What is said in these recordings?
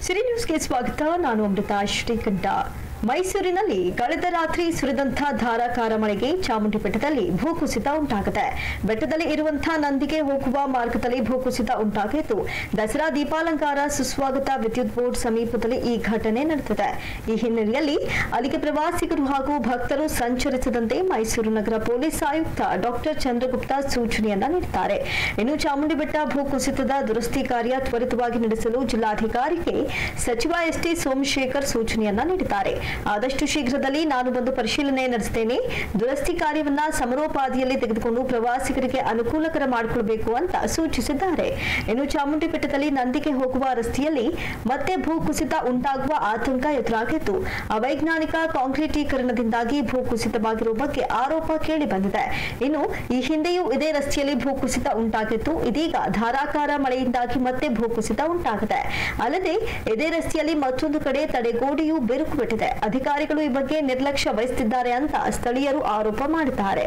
ಸಿರಿ ನ್ಯೂಸ್ಗೆ ಸ್ವಾಗತ ನಾನು ಅಮೃತ ಶ್ರೀಕಂಠ ಮೈಸೂರಿನಲ್ಲಿ ಕಳೆದ ರಾತ್ರಿ ಸುರಿದಂಥ ಧಾರಾಕಾರ ಮಳೆಗೆ ಚಾಮುಂಡಿ ಬೆಟ್ಟದಲ್ಲಿ ಭೂಕುಸಿತ ಉಂಟಾಗಿದೆ ಬೆಟ್ಟದಲ್ಲಿ ಇರುವಂತಹ ನಂದಿಗೆ ಹೋಗುವ ಮಾರ್ಗದಲ್ಲಿ ಭೂಕುಸಿತ ಉಂಟಾಗಿದ್ದು ದಸರಾ ದೀಪಾಲಂಕಾರ ಸುಸ್ವಾಗತ ವಿದ್ಯುತ್ ಬೋರ್ಡ್ ಸಮೀಪದಲ್ಲಿ ಈ ಘಟನೆ ನಡೆದಿದೆ ಈ ಹಿನ್ನೆಲೆಯಲ್ಲಿ ಅಲ್ಲಿಗೆ ಪ್ರವಾಸಿಗರು ಹಾಗೂ ಭಕ್ತರು ಸಂಚರಿಸದಂತೆ ಮೈಸೂರು ನಗರ ಪೊಲೀಸ್ ಆಯುಕ್ತ ಡಾಕ್ಟರ್ ಚಂದ್ರಗುಪ್ತ ಸೂಚನೆಯನ್ನ ನೀಡಿದ್ದಾರೆ ಇನ್ನು ಚಾಮುಂಡಿ ಬೆಟ್ಟ ಭೂಕುಸಿತದ ದುರಸ್ತಿ ಕಾರ್ಯ ತ್ವರಿತವಾಗಿ ನಡೆಸಲು ಜಿಲ್ಲಾಧಿಕಾರಿಗೆ ಸಚಿವ ಎಸ್ಟಿ ಸೋಮಶೇಖರ್ ಸೂಚನೆಯನ್ನ ನೀಡಿದ್ದಾರೆ ಆದಷ್ಟು ಶೀಘ್ರದಲ್ಲಿ ನಾನು ಬಂದು ಪರಿಶೀಲನೆ ನಡೆಸುತ್ತೇನೆ ದುರಸ್ತಿ ಕಾರ್ಯವನ್ನ ಸಮರೋಪಾದಿಯಲ್ಲಿ ತೆಗೆದುಕೊಂಡು ಪ್ರವಾಸಿಗರಿಗೆ ಅನುಕೂಲಕರ ಮಾಡಿಕೊಳ್ಬೇಕು ಅಂತ ಸೂಚಿಸಿದ್ದಾರೆ ಇನ್ನು ಚಾಮುಂಡಿ ಬೆಟ್ಟದಲ್ಲಿ ನಂದಿಗೆ ಹೋಗುವ ರಸ್ತೆಯಲ್ಲಿ ಮತ್ತೆ ಭೂಕುಸಿತ ಉಂಟಾಗುವ ಆತಂಕ ಎದುರಾಗಿದ್ದು ಅವೈಜ್ಞಾನಿಕ ಕಾಂಕ್ರೀಟೀಕರಣದಿಂದಾಗಿ ಭೂಕುಸಿತವಾಗಿರುವ ಬಗ್ಗೆ ಆರೋಪ ಕೇಳಿ ಬಂದಿದೆ ಇನ್ನು ಈ ಹಿಂದೆಯೂ ಇದೇ ರಸ್ತೆಯಲ್ಲಿ ಭೂಕುಸಿತ ಉಂಟಾಗಿತ್ತು ಇದೀಗ ಧಾರಾಕಾರ ಮಳೆಯಿಂದಾಗಿ ಮತ್ತೆ ಭೂಕುಸಿತ ಉಂಟಾಗಿದೆ ಅಲ್ಲದೆ ಇದೇ ರಸ್ತೆಯಲ್ಲಿ ಮತ್ತೊಂದು ಕಡೆ ತಡೆಗೋಡೆಯೂ ಬಿರುಕು ಬಿಟ್ಟಿದೆ ಅಧಿಕಾರಿಗಳು ಈ ಬಗ್ಗೆ ನಿರ್ಲಕ್ಷ್ಯ ವಹಿಸುತ್ತಿದ್ದಾರೆ ಅಂತ ಸ್ಥಳೀಯರು ಆರೋಪ ಮಾಡಿದ್ದಾರೆ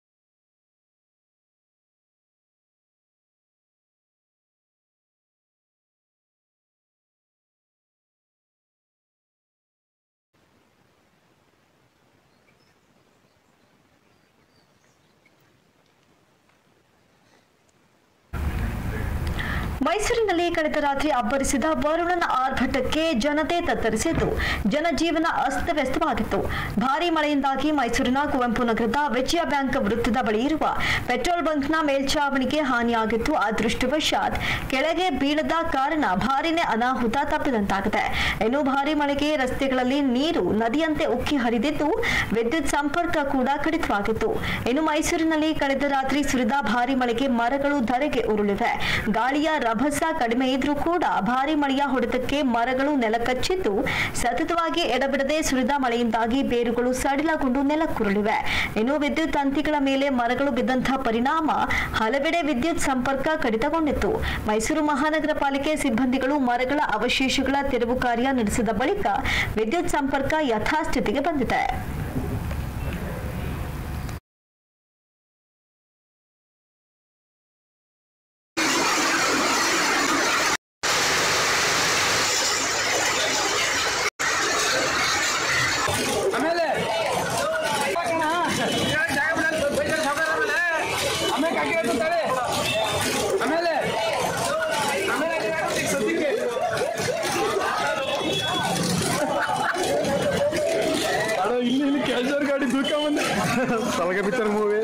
ಮೈಸೂರಿನಲ್ಲಿ ಕಳೆದ ರಾತ್ರಿ ಅಬ್ಬರಿಸಿದ ವರುಣನ ಆರ್ಭಟಕ್ಕೆ ಜನತೆ ತತ್ತರಿಸಿದ್ದು ಜನಜೀವನ ಅಸ್ತವ್ಯಸ್ತವಾಗಿತ್ತು ಭಾರೀ ಮಳೆಯಿಂದಾಗಿ ಮೈಸೂರಿನ ಕುವೆಂಪು ನಗರದ ವಿಜಯ ಬ್ಯಾಂಕ್ ವೃತ್ತದ ಬಳಿ ಇರುವ ಪೆಟ್ರೋಲ್ ಬಂಕ್ನ ಮೇಲ್ಛಾವಣಿಗೆ ಹಾನಿಯಾಗಿತ್ತು ಅದೃಷ್ಟವಶಾತ್ ಕೆಳಗೆ ಬೀಳದ ಕಾರಣ ಭಾರಿನೇ ಅನಾಹುತ ತಪ್ಪಿದಂತಾಗಿದೆ ಇನ್ನು ಭಾರೀ ಮಳೆಗೆ ರಸ್ತೆಗಳಲ್ಲಿ ನೀರು ನದಿಯಂತೆ ಉಕ್ಕಿ ಹರಿದಿದ್ದು ವಿದ್ಯುತ್ ಸಂಪರ್ಕ ಕೂಡ ಕಡಿತವಾಗಿತ್ತು ಇನ್ನು ಮೈಸೂರಿನಲ್ಲಿ ಕಳೆದ ರಾತ್ರಿ ಸುರಿದ ಭಾರೀ ಮಳೆಗೆ ಮರಗಳು ಧರೆಗೆ ಉರುಳಿವೆ ಗಾಳಿಯ ರಭಸ ಕಡಿಮೆ ಇದ್ರೂ ಕೂಡ ಭಾರೀ ಮಳೆಯ ಹೊಡೆತಕ್ಕೆ ಮರಗಳು ನೆಲಕಚ್ಚಿದ್ದು ಸತತವಾಗಿ ಎಡಬಿಡದೆ ಸುರಿದ ಮಳೆಯಿಂದಾಗಿ ಬೇರುಗಳು ಸಡಿಲಗೊಂಡು ನೆಲಕ್ಕುರುಳಿವೆ ಇನ್ನು ವಿದ್ಯುತ್ ತಂತಿಗಳ ಮೇಲೆ ಮರಗಳು ಬಿದ್ದಂತಹ ಪರಿಣಾಮ ಹಲವೆಡೆ ವಿದ್ಯುತ್ ಸಂಪರ್ಕ ಕಡಿತಗೊಂಡಿತ್ತು ಮೈಸೂರು ಮಹಾನಗರ ಪಾಲಿಕೆ ಸಿಬ್ಬಂದಿಗಳು ಮರಗಳ ಅವಶೇಷಗಳ ತೆರವು ಕಾರ್ಯ ನಡೆಸಿದ ಬಳಿಕ ವಿದ್ಯುತ್ ಸಂಪರ್ಕ ಯಥಾಸ್ಥಿತಿಗೆ ಬಂದಿದೆ ಆಮೇಲೆ ಆಮೇಲೆ ಕಾಕಿ ಹೇಳ್ತಾಳೆ ಆಮೇಲೆ ಆಮೇಲೆ ಸದ್ಯಕ್ಕೆ ಅಣ್ಣ ಇಲ್ಲಿ ಇಲ್ಲಿ ಕ್ಯಾಶರ್ ಗಾಡಿ ದೂಕ ಬಂದೆ ಸಲಗ ಪಿಕ್ಚರ್ ಮೂವಿ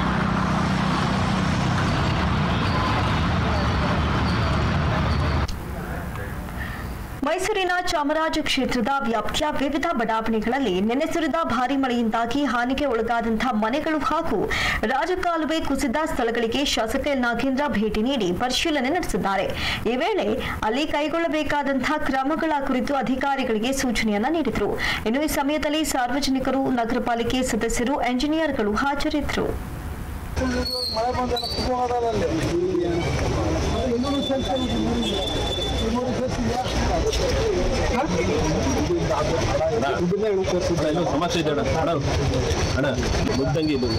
ಮೈಸೂರಿನ ಚಾಮರಾಜ ಕ್ಷೇತ್ರದ ವ್ಯಾಪ್ತಿಯ ವಿವಿಧ ಬಡಾವಣೆಗಳಲ್ಲಿ ನೆನೆ ಸುರಿದ ಭಾರೀ ಮಳೆಯಿಂದಾಗಿ ಹಾನಿಗೆ ಒಳಗಾದಂತಹ ಮನೆಗಳು ಹಾಗೂ ರಾಜಕಾಲುವೆ ಕುಸಿದ ಸ್ಥಳಗಳಿಗೆ ಶಾಸಕ ಎಲ್ ನಾಗೇಂದ್ರ ಭೇಟಿ ನೀಡಿ ಪರಿಶೀಲನೆ ನಡೆಸಿದ್ದಾರೆ ಈ ವೇಳೆ ಅಲ್ಲಿ ಕೈಗೊಳ್ಳಬೇಕಾದಂತಹ ಕ್ರಮಗಳ ಕುರಿತು ಅಧಿಕಾರಿಗಳಿಗೆ ಸೂಚನೆಯನ್ನ ನೀಡಿದರು ಇನ್ನು ಈ ಸಮಯದಲ್ಲಿ ಸಾರ್ವಜನಿಕರು ನಗರ ಪಾಲಿಕೆ ಸದಸ್ಯರು ಎಂಜಿನಿಯರ್ಗಳು ಹಾಜರಿದ್ದರು ಮಳೆ ಬಂದೆಲ್ಲ ಕುತ್ಕೊಳ್ಳೋದಲ್ಲಿ ಇನ್ನೂರು ಸೆಲ್ಫಿ ಇನ್ನೂರು ಸಮಸ್ಯೆ ಇದೆ ಅಣ್ಣ ಅಣ್ಣ ಅಣ್ಣ ಮುದ್ದಂಗಿ ಇದು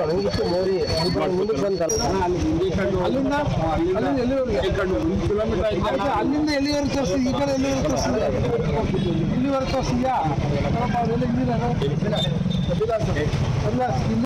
ಅಲ್ಲಿಂದ ಅಲ್ಲಿಂದ ಎಲ್ಲಿವರೆಗೆ ಅದಕ್ಕೆ ಅಲ್ಲಿಂದ ಎಲ್ಲಿವರೆಗೆ ತೋರಿಸಿ ಈ ಕಡೆ ಎಲ್ಲಿವರೆಗೆ ತೋರಿಸಿದೆ ಇಲ್ಲಿವರೆಗೆ ತೋರಿಸಿದ್ಯಾ ಅದೆಲ್ಲ ಇಲ್ಲಿಲ್ಲ ಅಲ್ಲ ಇಲ್ಲಿ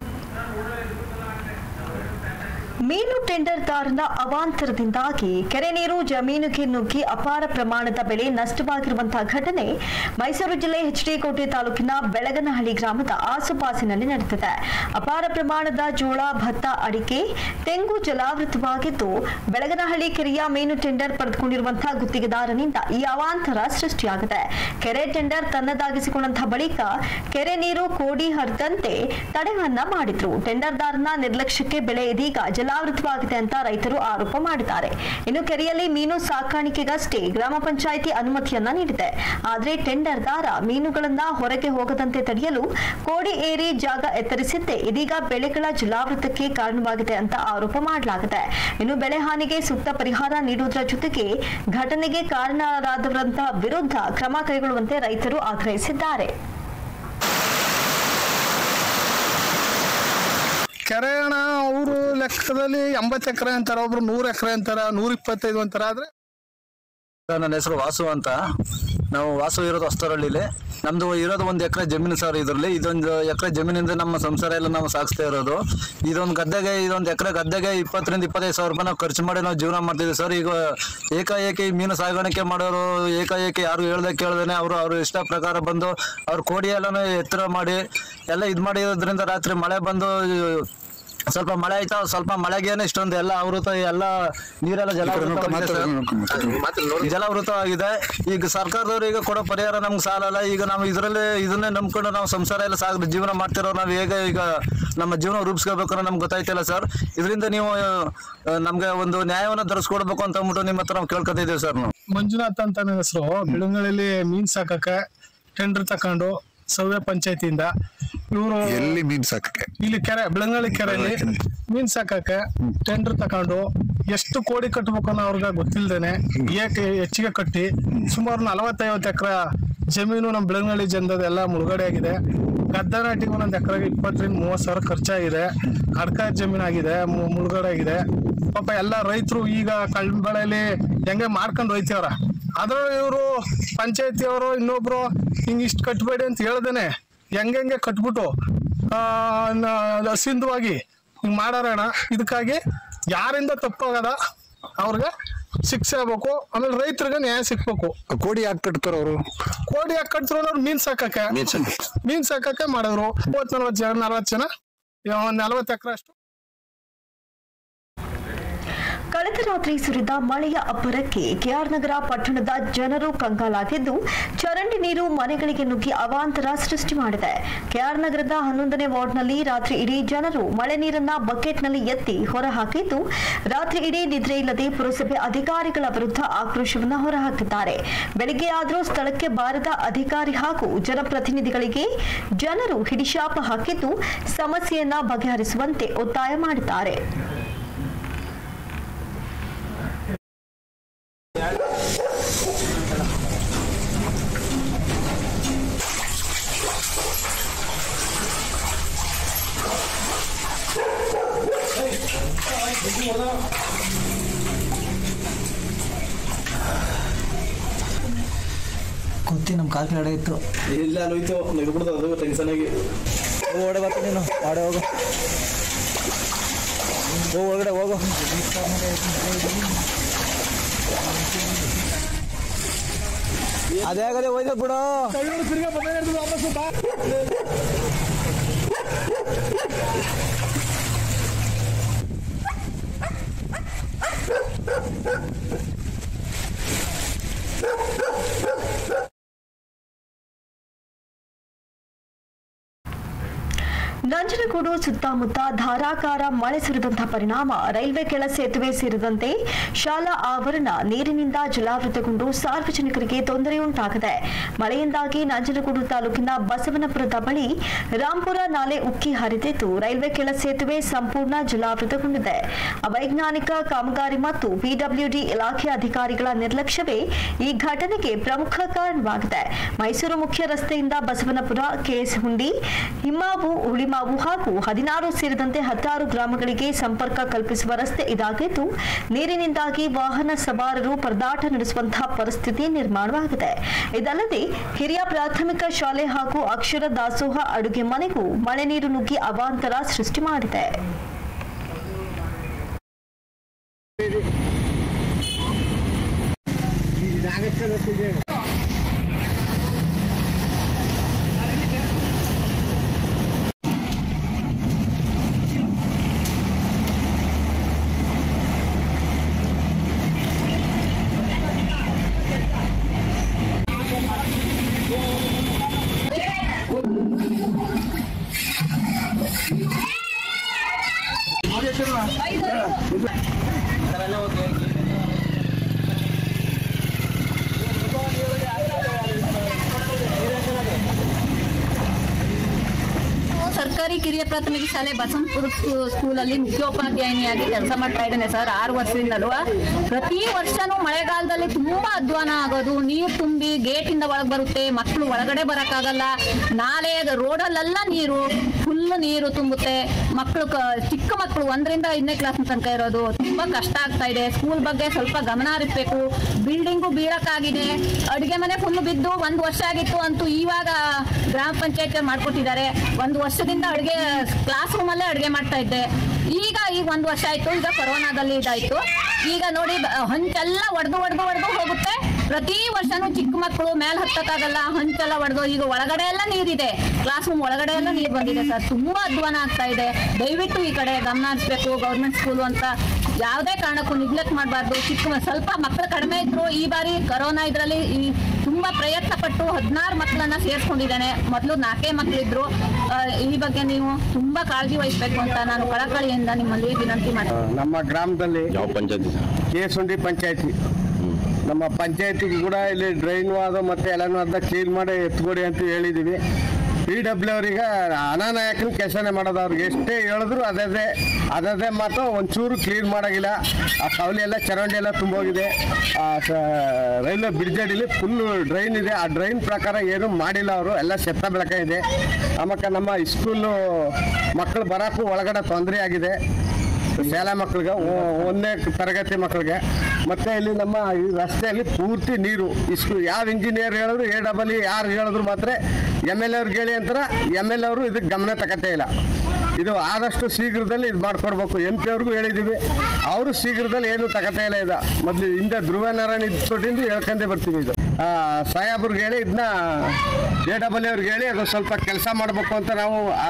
ಮೀನು ಟೆಂಡರ್ದಾರನ ಅವಾಂತರದಿಂದಾಗಿ ಕೆರೆ ನೀರು ಜಮೀನಿಗೆ ನುಗ್ಗಿ ಅಪಾರ ಪ್ರಮಾಣದ ಬೆಳೆ ನಷ್ಟವಾಗಿರುವಂತಹ ಘಟನೆ ಮೈಸೂರು ಜಿಲ್ಲೆ ಎಚ್ಡಿಕೋಟೆ ತಾಲೂಕಿನ ಬೆಳಗನಹಳ್ಳಿ ಗ್ರಾಮದ ಆಸುಪಾಸಿನಲ್ಲಿ ನಡೆದಿದೆ ಅಪಾರ ಪ್ರಮಾಣದ ಜೋಳ ಭತ್ತ ಅಡಿಕೆ ತೆಂಗು ಜಲಾವೃತವಾಗಿದ್ದು ಬೆಳಗನಹಳ್ಳಿ ಕೆರೆಯ ಮೀನು ಟೆಂಡರ್ ಪಡೆದುಕೊಂಡಿರುವಂತಹ ಗುತ್ತಿಗೆದಾರನಿಂದ ಈ ಅವಾಂತರ ಸೃಷ್ಟಿಯಾಗಿದೆ ಕೆರೆ ಟೆಂಡರ್ ತನ್ನದಾಗಿಸಿಕೊಂಡಂತಹ ಬಳಿಕ ಕೆರೆ ನೀರು ಕೋಡಿ ಹರಿದಂತೆ ತಡೆಯನ್ನ ಮಾಡಿದ್ರು ಟೆಂಡರ್ದಾರನ ನಿರ್ಲಕ್ಷ್ಯಕ್ಕೆ ಬೆಳೆ ಇದೀಗ ಜಲಾವೃತವಾಗಿದೆ ಅಂತ ರೈತರು ಆರೋಪ ಮಾಡಿದ್ದಾರೆ ಇನ್ನು ಕೆರೆಯಲ್ಲಿ ಮೀನು ಸಾಕಾಣಿಕೆಗಷ್ಟೇ ಗ್ರಾಮ ಪಂಚಾಯಿತಿ ಅನುಮತಿಯನ್ನ ನೀಡಿದೆ ಆದ್ರೆ ಟೆಂಡರ್ದಾರ ಮೀನುಗಳನ್ನ ಹೊರಗೆ ಹೋಗದಂತೆ ತಡೆಯಲು ಕೋಡಿ ಏರಿ ಜಾಗ ಎತ್ತರಿಸಿದ್ದೇ ಇದೀಗ ಬೆಳೆಗಳ ಜಲಾವೃತಕ್ಕೆ ಕಾರಣವಾಗಿದೆ ಅಂತ ಆರೋಪ ಮಾಡಲಾಗಿದೆ ಇನ್ನು ಬೆಳೆ ಹಾನಿಗೆ ಸೂಕ್ತ ಪರಿಹಾರ ನೀಡುವುದರ ಜೊತೆಗೆ ಘಟನೆಗೆ ಕಾರಣರಾದವರಂತ ವಿರುದ್ಧ ಕ್ರಮ ಕೈಗೊಳ್ಳುವಂತೆ ರೈತರು ಆಗ್ರಹಿಸಿದ್ದಾರೆ ಕೆರೆ ಹಣ ಅವರು ಲೆಕ್ಕದಲ್ಲಿ ಎಂಬತ್ತು ಎಕರೆ ಅಂತಾರೆ ಒಬ್ರು ನೂರು ಎಕರೆ ಅಂತಾರ ನೂರ ಇಪ್ಪತ್ತೈದು ಅಂತಾರ ಆದ್ರೆ ನನ್ನ ಹೆಸರು ವಾಸು ಅಂತ ನಾವು ವಾಸು ಇರೋದು ಹೊಸ್ತರಳ್ಳಿಲಿ ನಮ್ದು ಇರೋದು ಒಂದು ಎಕರೆ ಜಮೀನು ಸರ್ ಇದರಲ್ಲಿ ಇದೊಂದು ಎಕರೆ ಜಮೀನಿಂದ ನಮ್ಮ ಸಂಸಾರ ಎಲ್ಲ ನಾವು ಸಾಗಿಸ್ತಾ ಇರೋದು ಇದೊಂದು ಗದ್ದೆಗೆ ಇದೊಂದು ಎಕರೆ ಗದ್ದೆಗೆ ಇಪ್ಪತ್ತರಿಂದ ಇಪ್ಪತ್ತೈದು ಸಾವಿರ ರೂಪಾಯಿ ನಾವು ಖರ್ಚು ಮಾಡಿ ನಾವು ಜೀವನ ಮಾಡ್ತಿದ್ದೀವಿ ಸರ್ ಈಗ ಏಕಾಏಕಿ ಮೀನು ಸಾಗಾಣಿಕೆ ಮಾಡೋರು ಏಕಾಏಕಿ ಯಾರು ಹೇಳ್ದೆ ಕೇಳ್ದೇನೆ ಅವರು ಅವ್ರ ಇಷ್ಟ ಪ್ರಕಾರ ಬಂದು ಅವ್ರ ಕೋಡಿ ಎಲ್ಲಾನು ಎತ್ತರ ಮಾಡಿ ಎಲ್ಲ ಇದು ಮಾಡಿರೋದ್ರಿಂದ ರಾತ್ರಿ ಮಳೆ ಬಂದು ಸ್ವಲ್ಪ ಮಳೆ ಆಯ್ತಾ ಸ್ವಲ್ಪ ಮಳೆಗೇನೆ ಇಷ್ಟೊಂದು ಎಲ್ಲ ಅವೃತ ಎಲ್ಲ ನೀರೆಲ್ಲ ಜಲಾವೃತವಾಗಿದೆ ಸರ್. ಜಲಾವೃತವಾಗಿದೆ ಈಗ ಸರ್ಕಾರದವ್ರು ಈಗ ಕೊಡೋ ಪರಿಹಾರ ನಮ್ಗೆ ಸಾಲಲ್ಲ ಈಗ ನಾವು ಇದರಲ್ಲಿ ಇದನ್ನೇ ನಂಬ್ಕೊಂಡು ನಾವು ಸಂಸಾರ ಎಲ್ಲ ಸಾಗ ಜೀವನ ಮಾಡ್ತಿರೋ ನಾವು ಹೇಗೆ ಈಗ ನಮ್ಮ ಜೀವನ ರೂಪಿಸ್ಕೋಬೇಕು ಅನ್ನೋ ನಮ್ಗೆ ಗೊತ್ತಾಯ್ತಿಲ್ಲ ಸರ್ ಇದರಿಂದ ನೀವು ಆ, ನಮ್ಗೆ ಒಂದು ನ್ಯಾಯವನ್ನು ತರಿಸ್ಕೊಡ್ಬೇಕು ಅಂತ ಅಂದ್ಬಿಟ್ಟು ನಿಮ್ಮ ಹತ್ರ ನಾವು ಕೇಳ್ಕೊತಿದ್ದೀವಿ ಸರ್ ನಾವು ಮಂಜುನಾಥ್ ಅಂತ ನನ್ನ ಹೆಸರು ಬೆಳಂಗಳಲ್ಲಿ ಮೀನ್ ಸಾಕಕ್ಕೆ ಟೆಂಡರ್ ತಕೊಂಡು ಸವ್ಯ ಪಂಚಾಯತಿಯಿಂದ ಇವರು ಎಲ್ಲಿ ಮೀನ್ ಸಾಕಕ್ಕೆ ಇಲ್ಲಿ ಕೆರೆ ಬೆಳಂಗಳಿ ಕೆರೆಯಲ್ಲಿ ಮೀನ್ ಸಾಕಕ್ಕೆ ಟೆಂಡರ್ ತಕೊಂಡು ಎಷ್ಟು ಕೋಡಿ ಕಟ್ಬೇಕು ಅನ್ನೋ ಅವ್ರಿಗೆ ಗೊತ್ತಿಲ್ದೇನೆ ಏಕೆ ಹೆಚ್ಚಿಗೆ ಕಟ್ಟಿ ಸುಮಾರು ನಲವತ್ತೈವತ್ತು ಎಕರೆ ಜಮೀನು ನಮ್ಮ ಬೆಳಂಗಳಿ ಜನದ ಎಲ್ಲ ಮುಳುಗಡೆ ಆಗಿದೆ ಗದ್ದೆ ನಾಟಿಗೆ ಒಂದೊಂದು ಎಕರೆಗೆ ಇಪ್ಪತ್ತರಿಂದ ಮೂವತ್ತು ಸಾವಿರ ಖರ್ಚಾಗಿದೆ ಅಡ್ಕ ಜಮೀನು ಆಗಿದೆ ಮು- ಮುಳುಗಡೆ ಆಗಿದೆ ಪಾಪ ಎಲ್ಲ ರೈತರು ಈಗ ಕಳ್ಬೆಳೆಯಲ್ಲಿ ಹೆಂಗೆ ಮಾಡ್ಕೊಂಡು ಹೋಯ್ತವ್ರ ಅದ್ರಲ್ಲಿ ಇವರು ಪಂಚಾಯತಿಯವರು ಇನ್ನೊಬ್ರು ಹಿಂಗ್ ಇಷ್ಟು ಕಟ್ಬೇಡಿ ಅಂತ ಹೇಳ್ದೇನೆ ಹೆಂಗೆ ಕಟ್ಬಿಟ್ಟು ಆ, ನ- ಅಸಿಂಧವಾಗಿ ಹಿಂಗ್ ಮಾಡಾರಣ ಇದಕ್ಕಾಗಿ ಯಾರಿಂದ ತಪ್ಪಾಗದ ಅವ್ರಿಗೆ ಶಿಕ್ಷೆ ಆಗ್ಬೇಕು ಆಮೇಲೆ ರೈತರಿಗೆ ನ್ಯಾಯ ಸಿಕ್ಬೇಕು ಕೋಡಿ ಯಾಕೆ ಕಟ್ತಾರ ಅವರು ಕೋಡಿ ಯಾಕೆ ಕಟ್ತಿರೋ ಅವ್ರು ಮೀನ್ ಸಾಕಕ್ಕೆ ಮೀನ್ ಸಾಕಕ್ಕೆ ಮಾಡಿದ್ರು ಮೂವತ್ ನಲ್ವತ್ತು ಜನ ನಲ್ವತ್ತು ಜನ ಒಂದ್ ನಲ್ವತ್ತು ಎಕರೆ ಅಷ್ಟು ಕಳೆದ ರಾತ್ರಿ ಸುರಿದ ಮಳೆಯ ಅಬ್ಬರಕ್ಕೆ ಕೆಆರ್ ನಗರ ಪಟ್ಟಣದ ಜನರು ಕಂಗಾಲಾಗಿದ್ದು ಚರಂಡಿ ನೀರು ಮನೆಗಳಿಗೆ ನುಗ್ಗಿ ಅವಾಂತರ ಸೃಷ್ಟಿ ಮಾಡಿದೆ ಕೆಆರ್ ನಗರದ ಹನ್ನೊಂದನೇ ವಾರ್ಡ್ನಲ್ಲಿ ರಾತ್ರಿ ಇಡೀ ಜನರು ಮಳೆ ನೀರನ್ನ ಬಕೆಟ್ನಲ್ಲಿ ಎತ್ತಿ ಹೊರಹಾಕಿದ್ದು ರಾತ್ರಿ ಇಡೀ ನಿದ್ರೆ ಇಲ್ಲದೆ ಪುರಸಭೆ ಅಧಿಕಾರಿಗಳ ವಿರುದ್ಧ ಆಕ್ರೋಶವನ್ನು ಹೊರಹಾಕಿದ್ದಾರೆ ಬೆಳಿಗ್ಗೆ ಆದರೂ ಸ್ಥಳಕ್ಕೆ ಬಾರದ ಅಧಿಕಾರಿ ಹಾಗೂ ಜನಪ್ರತಿನಿಧಿಗಳಿಗೆ ಜನರು ಹಿಡಿಶಾಪ ಹಾಕಿದ್ದು ಸಮಸ್ಯೆಯನ್ನ ಬಗೆಹರಿಸುವಂತೆ ಒತ್ತಾಯ ಮಾಡಿದ್ದಾರೆ ಕುಂತಿ ನಮ್ಮ ಕಾಲ್ ಕೆಳಗಡೆ ಇತ್ತು ಇಲ್ಲ ಹೋಯ್ತು ನಗ್ಬಿಡ್ದು ಅದು ಟೆನ್ಷನ್ ಆಗಿ ಓಡೆ ಬರ್ತ ನೀನು ಮಾಡೆ ಹೋಗು ಹೋಗು ಒಳಗಡೆ ಹೋಗು ಅದೇ ಆಗದೆ ಹೋಯ್ತು ಬಿಡು ನಂಜನಗೂಡು ಸುತ್ತಮುತ್ತ ಧಾರಾಕಾರ ಮಳೆ ಸುರಿದಂತಹ ಪರಿಣಾಮ ರೈಲ್ವೆ ಕೆಳ ಸೇತುವೆ ಸೇರಿದಂತೆ ಶಾಲಾ ಆವರಣ ನೀರಿನಿಂದ ಜಲಾವೃತಗೊಂಡು ಸಾರ್ವಜನಿಕರಿಗೆ ತೊಂದರೆಯುಂಟಾಗಿದೆ ಮಳೆಯಿಂದಾಗಿ ನಂಜನಗೂಡು ತಾಲೂಕಿನ ಬಸವನಪುರದ ಬಳಿ ರಾಂಪುರ ನಾಲೆ ಉಕ್ಕಿ ಹರಿದಿದ್ದು ರೈಲ್ವೆ ಕೆಳ ಸೇತುವೆ ಸಂಪೂರ್ಣ ಜಲಾವೃತಗೊಂಡಿದೆ ಅವೈಜ್ಞಾನಿಕ ಕಾಮಗಾರಿ ಮತ್ತು ಪಿಡಬ್ಲ್ಯೂಡಿ ಇಲಾಖೆ ಅಧಿಕಾರಿಗಳ ನಿರ್ಲಕ್ಷ್ಯವೇ ಈ ಘಟನೆಗೆ ಪ್ರಮುಖ ಕಾರಣವಾಗಿದೆ ಮೈಸೂರು ಮುಖ್ಯ ರಸ್ತೆಯಿಂದ ಬಸವನಪುರ ಕೆಎಸ್ ಹುಂಡಿ ಹಿಮ್ಮಾವು ಹುಳಿಮಾವು ಹಾಗೂ ಹದಿನಾರು ಸೇರಿದಂತೆ ಹತ್ತಾರು ಗ್ರಾಮಗಳಿಗೆ ಸಂಪರ್ಕ ಕಲ್ಪಿಸುವ ರಸ್ತೆ ಇದಾಗಿದ್ದು ನೀರಿನಿಂದಾಗಿ ವಾಹನ ಸವಾರರು ಪರದಾಟ ನಡೆಸುವಂತಹ ಪರಿಸ್ಥಿತಿ ನಿರ್ಮಾಣವಾಗಿದೆ ಇದಲ್ಲದೆ ಹಿರಿಯ ಪ್ರಾಥಮಿಕ ಶಾಲೆ ಹಾಗೂ ಅಕ್ಷರ ದಾಸೋಹ ಅಡುಗೆ ಮನೆಗೂ ಮಳೆ ನೀರು ನುಗ್ಗಿ ಅವಾಂತರ ಸೃಷ್ಟಿ ಮಾಡಿದೆ ಸರ್ಕಾರಿ ಕಿರಿಯ ಪ್ರಾಥಮಿಕ ಶಾಲೆ ಬಸವನಪುರ ಸ್ಕೂ- ಸ್ಕೂಲಲ್ಲಿ ಮುಖ್ಯೋಪಾಧ್ಯಾಯಿನಿಯಾಗಿ ಕೆಲಸ ಮಾಡ್ತಾ ಇದ್ದೇನೆ ಸರ್ ಆರು ವರ್ಷದಿಂದಲೂ ಪ್ರತಿ ವರ್ಷನೂ ಮಳೆಗಾಲದಲ್ಲಿ ತುಂಬಾ ಅಧ್ವಾನ ಆಗೋದು ನೀರು ತುಂಬಿ ಗೇಟಿಂದ ಒಳಗೆ ಬರುತ್ತೆ ಮಕ್ಕಳು ಒಳಗಡೆ ಬರಕ್ಕಾಗಲ್ಲ ನಾಲೆ ರೋಡಲ್ಲೆಲ್ಲ ನೀರು ಫುಲ್ ನೀರು ತುಂಬುತ್ತೆ ಮಕ್ಕಳು ಕ- ಚಿಕ್ಕ ಮಕ್ಕಳು ಒಂದರಿಂದ ಐದನೇ ಕ್ಲಾಸ್ ತನಕ ಇರೋದು ತುಂಬಾ ಕಷ್ಟ ಆಗ್ತಾ ಇದೆ ಸ್ಕೂಲ್ ಬಗ್ಗೆ ಸ್ವಲ್ಪ ಗಮನ ಹರಿಸ್ಬೇಕು ಬಿಲ್ಡಿಂಗು ಬೀಳಕ್ಕಾಗಿದೆ ಅಡುಗೆ ಮನೆ ಫುಲ್ ಬಿದ್ದು ಒಂದು ವರ್ಷ ಆಗಿತ್ತು ಅಂತೂ ಇವಾಗ ಗ್ರಾಮ ಪಂಚಾಯತ್ ಮಾಡ್ಕೊಟ್ಟಿದ್ದಾರೆ ಒಂದು ವರ್ಷದಿಂದ ಅಡುಗೆ ಕ್ಲಾಸ್ ರೂಮಲ್ಲೇ ಅಡುಗೆ ಮಾಡ್ತಾ ಇದ್ದೆ ಈಗ ಈಗ ಒಂದು ವರ್ಷ ಆಯ್ತು ಈಗ ಕೊರೋನಾದಲ್ಲಿ ಇದಾಯ್ತು ಈಗ ನೋಡಿ ಬ- ಹಂಚೆಲ್ಲ ಒಡೆದು ಒಡೆದು ಒಡೆದು ಹೋಗುತ್ತೆ ಪ್ರತಿ ವರ್ಷನೂ ಚಿಕ್ಕ ಮಕ್ಕಳು ಮೇಲೆ ಹತ್ತಕ್ಕಾಗಲ್ಲ ಹಂಚೆಲ್ಲ ಒಡೆದು ಈಗ ಒಳಗಡೆ ಎಲ್ಲ ನೀರಿದೆ ಕ್ಲಾಸ್ ರೂಮ್ ಒಳಗಡೆ ಎಲ್ಲ ನೀರು ಬಂದಿದೆ ಸರ್ ತುಂಬಾ ಅಧ್ವಾನ ಆಗ್ತಾ ಇದೆ ದಯವಿಟ್ಟು ಈ ಕಡೆ ಗಮನ ಹರಿಸ್ಬೇಕು ಗೌರ್ಮೆಂಟ್ ಸ್ಕೂಲು ಅಂತ ಯಾವುದೇ ಕಾರಣಕ್ಕೂ ನಿಗ್ಲೆಕ್ಟ್ ಮಾಡಬಾರ್ದು ಚಿಕ್ಕ ಮ- ಸ್ವಲ್ಪ ಮಕ್ಕಳು ಕಡಿಮೆ ಇದ್ರು ಈ ಬಾರಿ ಕರೋನಾ ಇದರಲ್ಲಿ ತುಂಬಾ ಪ್ರಯತ್ನ ಪಟ್ಟು ಹದಿನಾರು ಮಕ್ಕಳನ್ನ ಸೇರಿಸ್ಕೊಂಡಿದ್ದೇನೆ ಮೊದಲು ನಾಲ್ಕೇ ಮಕ್ಕಳಿದ್ರು ಆ, ಈ ಬಗ್ಗೆ ನೀವು ತುಂಬಾ ಕಾಳಜಿ ವಹಿಸ್ಬೇಕು ಅಂತ ನಾನು ಕಳಕಳಿಯಿಂದ ನಿಮ್ಮಲ್ಲಿ ವಿನಂತಿ ಮಾಡ್ತೀನಿ ನಮ್ಮ ಗ್ರಾಮದಲ್ಲಿ ಯಾವ ಪಂಚಾಯತಿ ಕೇಸುಂಡಿ ಪಂಚಾಯತಿ ನಮ್ಮ ಪಂಚಾಯತಿಗೆ ಕೂಡ ಇಲ್ಲಿ ಡ್ರೈನ್ ವಾದ ಮತ್ತೆ ಎಲ್ಲನೂ ಅದನ್ನ ಕ್ಲೀನ್ ಮಾಡಿ ಎತ್ಕೊಡಿ ಅಂತ ಹೇಳಿದೀವಿ ಪಿ ಡಬ್ಲ್ಯೂ ಅವರಿಗೆ ಅನಾನಾಯಕನ ಕೆಲಸನೇ ಮಾಡೋದು ಅವ್ರಿಗೆ ಎಷ್ಟೇ ಹೇಳಿದ್ರು ಅದೇ ಅದೇ ಮಾತ್ರ ಒಂಚೂರು ಕ್ಲೀನ್ ಮಾಡೋಂಗಿಲ್ಲ ಆ ಕವಲಿ ಎಲ್ಲ ಚರಂಡಿ ಎಲ್ಲ ತುಂಬೋಗಿದೆ ಆ ಸ- ರೈಲ್ವೆ ಬ್ರಿಡ್ಜ್ ಅಡಿಲಿ ಫುಲ್ ಡ್ರೈನ್ ಇದೆ ಆ ಡ್ರೈನ್ ಪ್ರಕಾರ ಏನು ಮಾಡಿಲ್ಲ ಅವರು ಎಲ್ಲ ಸೆತ್ತ ಬೆಳಕ ಇದೆ ಆಮೇಲೆ ನಮ್ಮ ಸ್ಕೂಲು ಮಕ್ಕಳು ಬರೋಕ್ಕೂ ಒಳಗಡೆ ತೊಂದರೆ ಆಗಿದೆ ಶಾಲಾ ಮಕ್ಕಳಿಗೆ ಒ- ಒಂದನೇ ತರಗತಿ ಮಕ್ಕಳಿಗೆ ಮತ್ತೆ ಇಲ್ಲಿ ನಮ್ಮ ಈ ರಸ್ತೆಯಲ್ಲಿ ಪೂರ್ತಿ ನೀರು ಇಸ್ಕು ಯಾವ ಇಂಜಿನಿಯರ್ ಹೇಳಿದ್ರು ಎ ಡಬಲ್ ಯಾರು ಹೇಳಿದ್ರು ಮಾತ್ರ ಎಮ್ ಎಲ್ ಅವ್ರಿಗೆ ಹೇಳಿ ಅಂತಾರೆ ಎಮ್ ಎಲ್ ಅವರು ಇದಕ್ಕೆ ಗಮನ ತಗತ್ತೇ ಇಲ್ಲ ಇದು ಆದಷ್ಟು ಶೀಘ್ರದಲ್ಲಿ ಇದು ಮಾಡ್ಕೊಡ್ಬೇಕು ಎಂ ಪಿ ಅವ್ರಿಗೂ ಹೇಳಿದ್ದೀವಿ ಅವರು ಶೀಘ್ರದಲ್ಲಿ ಏನು ತಗತ್ತೇ ಇಲ್ಲ ಇದು ಮೊದಲು ಹಿಂದೆ ಧ್ರುವ ನಾರಾಯಣ ಇದ್ಕೊಟ್ಟಿಂದ ಹೇಳ್ಕೊಂಡೇ ಬರ್ತೀವಿ ಇದು ಆ, ಸಾಹೇಬ್ರಿಗೆ ಹೇಳಿ ಇದನ್ನ ಎ ಡಬಲ್ ಅವ್ರಿಗೆ ಹೇಳಿ ಅದು ಸ್ವಲ್ಪ ಕೆಲಸ ಮಾಡಬೇಕು ಅಂತ ನಾವು ಆ,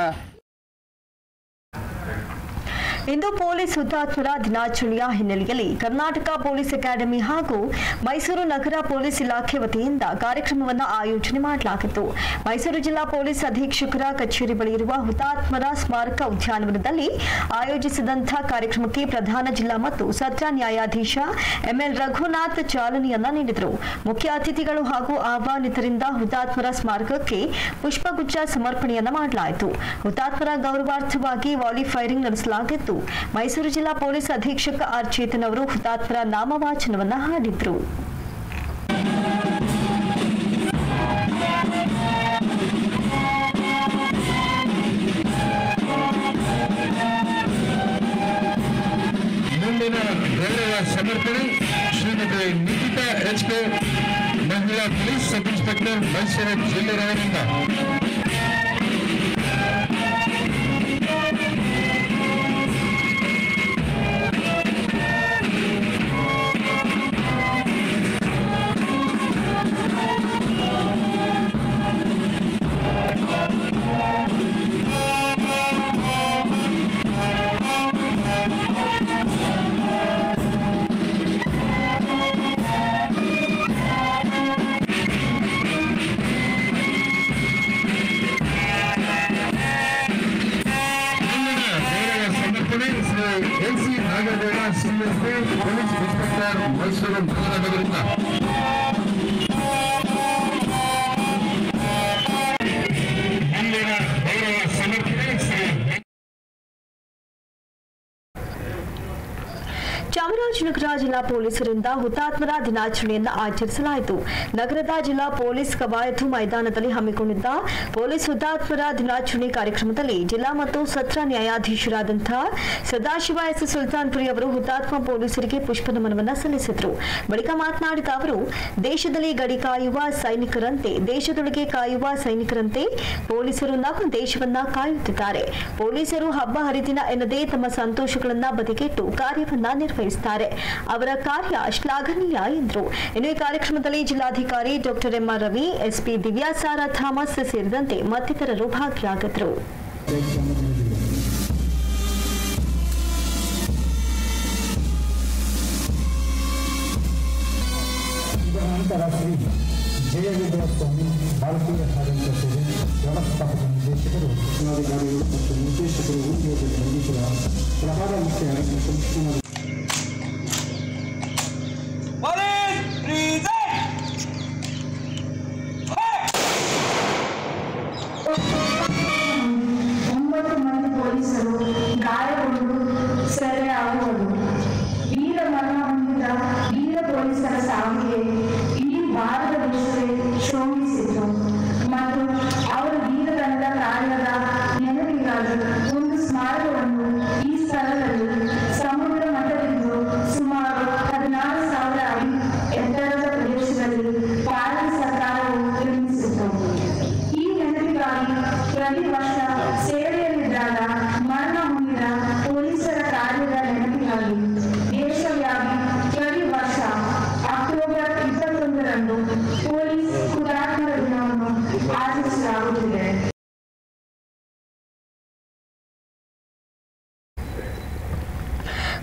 ಇಂದು ಪೊಲೀಸ್ ಹುತಾತ್ಮರ ದಿನಾಚರಣೆಯ ಹಿನ್ನೆಲೆಯಲ್ಲಿ ಕರ್ನಾಟಕ ಪೊಲೀಸ್ ಅಕಾಡೆಮಿ ಹಾಗೂ ಮೈಸೂರು ನಗರ ಪೊಲೀಸ್ ಇಲಾಖೆ ವತಿಯಿಂದ ಕಾರ್ಯಕ್ರಮವನ್ನು ಆಯೋಜನೆ ಮಾಡಲಾಗಿತ್ತು ಮೈಸೂರು ಜಿಲ್ಲಾ ಪೊಲೀಸ್ ಅಧೀಕ್ಷಕರ ಕಚೇರಿ ಬಳಿ ಇರುವ ಹುತಾತ್ಮರ ಸ್ಮಾರಕ ಉದ್ಯಾನವನದಲ್ಲಿ ಆಯೋಜಿಸಿದಂತಹ ಕಾರ್ಯಕ್ರಮಕ್ಕೆ ಪ್ರಧಾನ ಜಿಲ್ಲಾ ಮತ್ತು ಸತ್ರ ನ್ಯಾಯಾಧೀಶ ಎಂಎಲ್ ರಘುನಾಥ್ ಚಾಲನೆಯನ್ನ ನೀಡಿದರು ಮುಖ್ಯ ಅತಿಥಿಗಳು ಹಾಗೂ ಆಹ್ವಾನಿತರಿಂದ ಹುತಾತ್ಮರ ಸ್ಮಾರಕಕ್ಕೆ ಪುಷ್ಪಗುಚ್ಛ ಸಮರ್ಪಣೆಯನ್ನ ಮಾಡಲಾಯಿತು ಹುತಾತ್ಮರ ಗೌರವಾರ್ಥವಾಗಿ ವಾಲಿ ಫೈರಿಂಗ್ ನಡೆಸಲಾಗಿತ್ತು ಮೈಸೂರು ಜಿಲ್ಲಾ ಪೊಲೀಸ್ ಅಧೀಕ್ಷಕ ಆರ್ ಚೇತನ್ ಅವರು ಹುತಾತ್ಮರ ನಾಮವಾಚನವನ್ನ ಹಾಡಿದ್ರು ಮುಂದಿನ ಗೌರವ ಸಮರ್ಪಣೆ ಶ್ರೀಮತಿ ನಿಖಿತಾ ಎಚ್ ಕೆ ಮಹಿಳಾ ಪೊಲೀಸ್ ಸಬ್ ಇನ್ಸ್ಪೆಕ್ಟರ್ ಮೈಸೂರು ಜಿಲ್ಲೆಯವರಿಂದ ಮುಂದಿನ ಗೌರವ ಸಮರ್ಪಣೆ Shri L C Nagegowda CSP police inspector Mysuru ನಗರದಿಂದ ಮುಂದಿನ ಗೌರವ ಸಮರ್ಪಣೆ ಶ್ರೀ ಚಾಮರಾಜನಗರ ಜಿಲ್ಲಾ ಪೊಲೀಸರಿಂದ ಹುತಾತ್ಮರ ದಿನಾಚರಣೆಯನ್ನು ಆಚರಿಸಲಾಯಿತು ನಗರದ ಜಿಲ್ಲಾ ಪೊಲೀಸ್ ಕವಾಯತು ಮೈದಾನದಲ್ಲಿ ಹಮ್ಮಿಕೊಂಡಿದ್ದ ಪೊಲೀಸ್ ಹುತಾತ್ಮರ ದಿನಾಚರಣೆ ಕಾರ್ಯಕ್ರಮದಲ್ಲಿ ಜಿಲ್ಲಾ ಮತ್ತು ಸತ್ರ ನ್ಯಾಯಾಧೀಶರಾದಂತಹ ಸದಾಶಿವ ಎಸ್ ಸುಲ್ತಾನ್ಪುರಿ ಅವರು ಹುತಾತ್ಮ ಪೊಲೀಸರಿಗೆ ಪುಷ್ಪ ನಮನವನ್ನ ಸಲ್ಲಿಸಿದರು ಬಳಿಕ ಮಾತನಾಡಿದ ಅವರು ದೇಶದಲ್ಲಿ ಗಡಿ ಕಾಯುವ ಸೈನಿಕರಂತೆ ದೇಶದೊಳಗೆ ಕಾಯುವ ಸೈನಿಕರಂತೆ ಪೊಲೀಸರು ನಮ್ಮ ದೇಶವನ್ನ ಕಾಯುತ್ತಿದ್ದಾರೆ ಪೊಲೀಸರು ಹಬ್ಬ ಹರಿದಿನ ಎನ್ನದೇ ತಮ್ಮ ಸಂತೋಷಗಳನ್ನ ಬದಿಗಿಟ್ಟು ಕಾರ್ಯವನ್ನ ನಿರ್ವಹಿಸುತ್ತಾರೆ ಅವರ ಕಾರ್ಯ ಶ್ಲಾಘನೀಯ ಎಂದರು ಇನ್ನು ಈ ಕಾರ್ಯಕ್ರಮದಲ್ಲಿ ಜಿಲ್ಲಾಧಿಕಾರಿ doctor MR Ravi SP Divyasara Thomas ಸೇರಿದಂತೆ ಮತ್ತಿತರರು ಭಾಗಿಯಾಗಿದ್ದರು ನಂತರ ಶ್ರೀ ಜಯವಿಜಯ ಸ್ವಾಮಿ ಭಾರತೀಯ ಆಡಳಿತ ಸೇವೆ ವ್ಯವಸ್ಥಾಪಕ ನಿರ್ದೇಶಕರು ಜಿಲ್ಲಾಧಿಕಾರಿಗಳು ಮತ್ತು ನಿರ್ದೇಶಕರು ಉದ್ಯೋಗ ಸಲ್ಲಿಸಿದ ಪ್ರಭಾವ ಮುಖ್ಯ ಸಂಸ್ಕೃತಿ ಒಂಬತ್ತು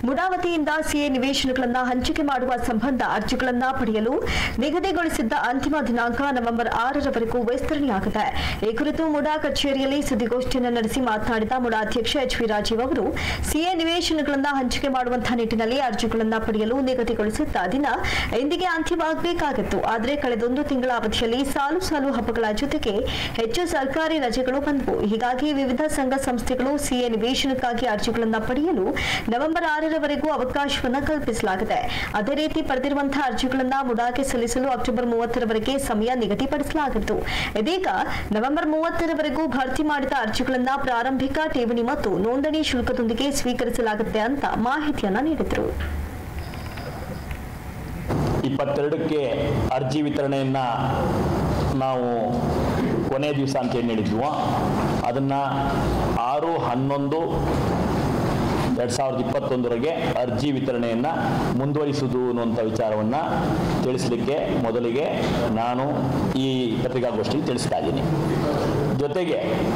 ಮುಡಾವತಿಯಿಂದ ಸಿಎ ನಿವೇಶನಗಳನ್ನ ಹಂಚಿಕೆ ಮಾಡುವ ಸಂಬಂಧ ಅರ್ಜಿಗಳನ್ನ ಪಡೆಯಲು ನಿಗದಿಗೊಳಿಸಿದ್ದ ಅಂತಿಮ ದಿನಾಂಕ ನವೆಂಬರ್ ಆರರವರೆಗೂ ವಿಸ್ತರಣೆಯಾಗಿದೆ ಈ ಕುರಿತು ಮುಡಾ ಕಚೇರಿಯಲ್ಲಿ ಸುದ್ದಿಗೋಷ್ಠಿಯನ್ನು ನಡೆಸಿ ಮಾತನಾಡಿದ ಮುಡಾ ಅಧ್ಯಕ್ಷ ಎಚ್ ವಿ ರಾಜೀವ್ ಅವರು ಸಿಎ ನಿವೇಶನಗಳನ್ನ ಹಂಚಿಕೆ ಮಾಡುವಂತಹ ನಿಟ್ಟಿನಲ್ಲಿ ಅರ್ಜಿಗಳನ್ನ ಪಡೆಯಲು ನಿಗದಿಗೊಳಿಸಿದ್ದ ದಿನ ಇಂದಿಗೆ ಅಂತ್ಯವಾಗಬೇಕಾಗಿತ್ತು ಆದರೆ ಕಳೆದೊಂದು ತಿಂಗಳ ಅವಧಿಯಲ್ಲಿ ಸಾಲು ಸಾಲು ಹಬ್ಬಗಳ ಜೊತೆಗೆ ಹೆಚ್ಚು ಸರ್ಕಾರಿ ರಜೆಗಳು ಬಂದವು ಹೀಗಾಗಿ ವಿವಿಧ ಸಂಘ ಸಂಸ್ಥೆಗಳು ಸಿಎ ನಿವೇಶನಕ್ಕಾಗಿ ಅರ್ಜಿಗಳನ್ನ ಪಡೆಯಲು ನವೆಂಬರ್ ಆರರವರೆಗೂ ಅವಕಾಶವನ್ನ ಕಲ್ಪಿಸಲಾಗಿದೆ ಅದೇ ರೀತಿ ಪಡೆದಿರುವಂತಹ ಅರ್ಜಿಗಳನ್ನ ಮುಡಾಗೆ ಸಲ್ಲಿಸಲು ಅಕ್ಟೋಬರ್ ಮೂವತ್ತರವರೆಗೆ ಸಮಯ ನಿಗದಿಪಡಿಸಲಾಗಿತ್ತು ಇದೀಗ ನವೆಂಬರ್ ಮೂವತ್ತರವರೆಗೂ ಭರ್ತಿ ಮಾಡಿದ ಅರ್ಜಿಗಳನ್ನ ಪ್ರಾರಂಭಿಕ ಠೇವಣಿ ಮತ್ತು ನೋಂದಣಿ ಶುಲ್ಕದೊಂದಿಗೆ ಸ್ವೀಕರಿಸಲಾಗುತ್ತೆ ಅಂತ ಮಾಹಿತಿಯನ್ನ ನೀಡಿದರು ಇಪ್ಪತ್ತೆರಡಕ್ಕೆ ಅರ್ಜಿ ವಿತರಣೆಯನ್ನು ನಾವು ಕೊನೆ ದಿವಸ ಅಂತ ಏನು ಹೇಳಿದ್ವೋ ಅದನ್ನು ಆರು ಹನ್ನೊಂದು ಎರಡು ಸಾವಿರದ ಇಪ್ಪತ್ತೊಂದರವರೆಗೆ ಅರ್ಜಿ ವಿತರಣೆಯನ್ನು ಮುಂದುವರಿಸುವುದು ಅನ್ನುವಂಥ ವಿಚಾರವನ್ನು ತಿಳಿಸಲಿಕ್ಕೆ ಮೊದಲಿಗೆ ನಾನು ಈ ಪತ್ರಿಕಾಗೋಷ್ಠಿಯಲ್ಲಿ ತಿಳಿಸ್ತಾ ಇದ್ದೀನಿ ಜೊತೆಗೆ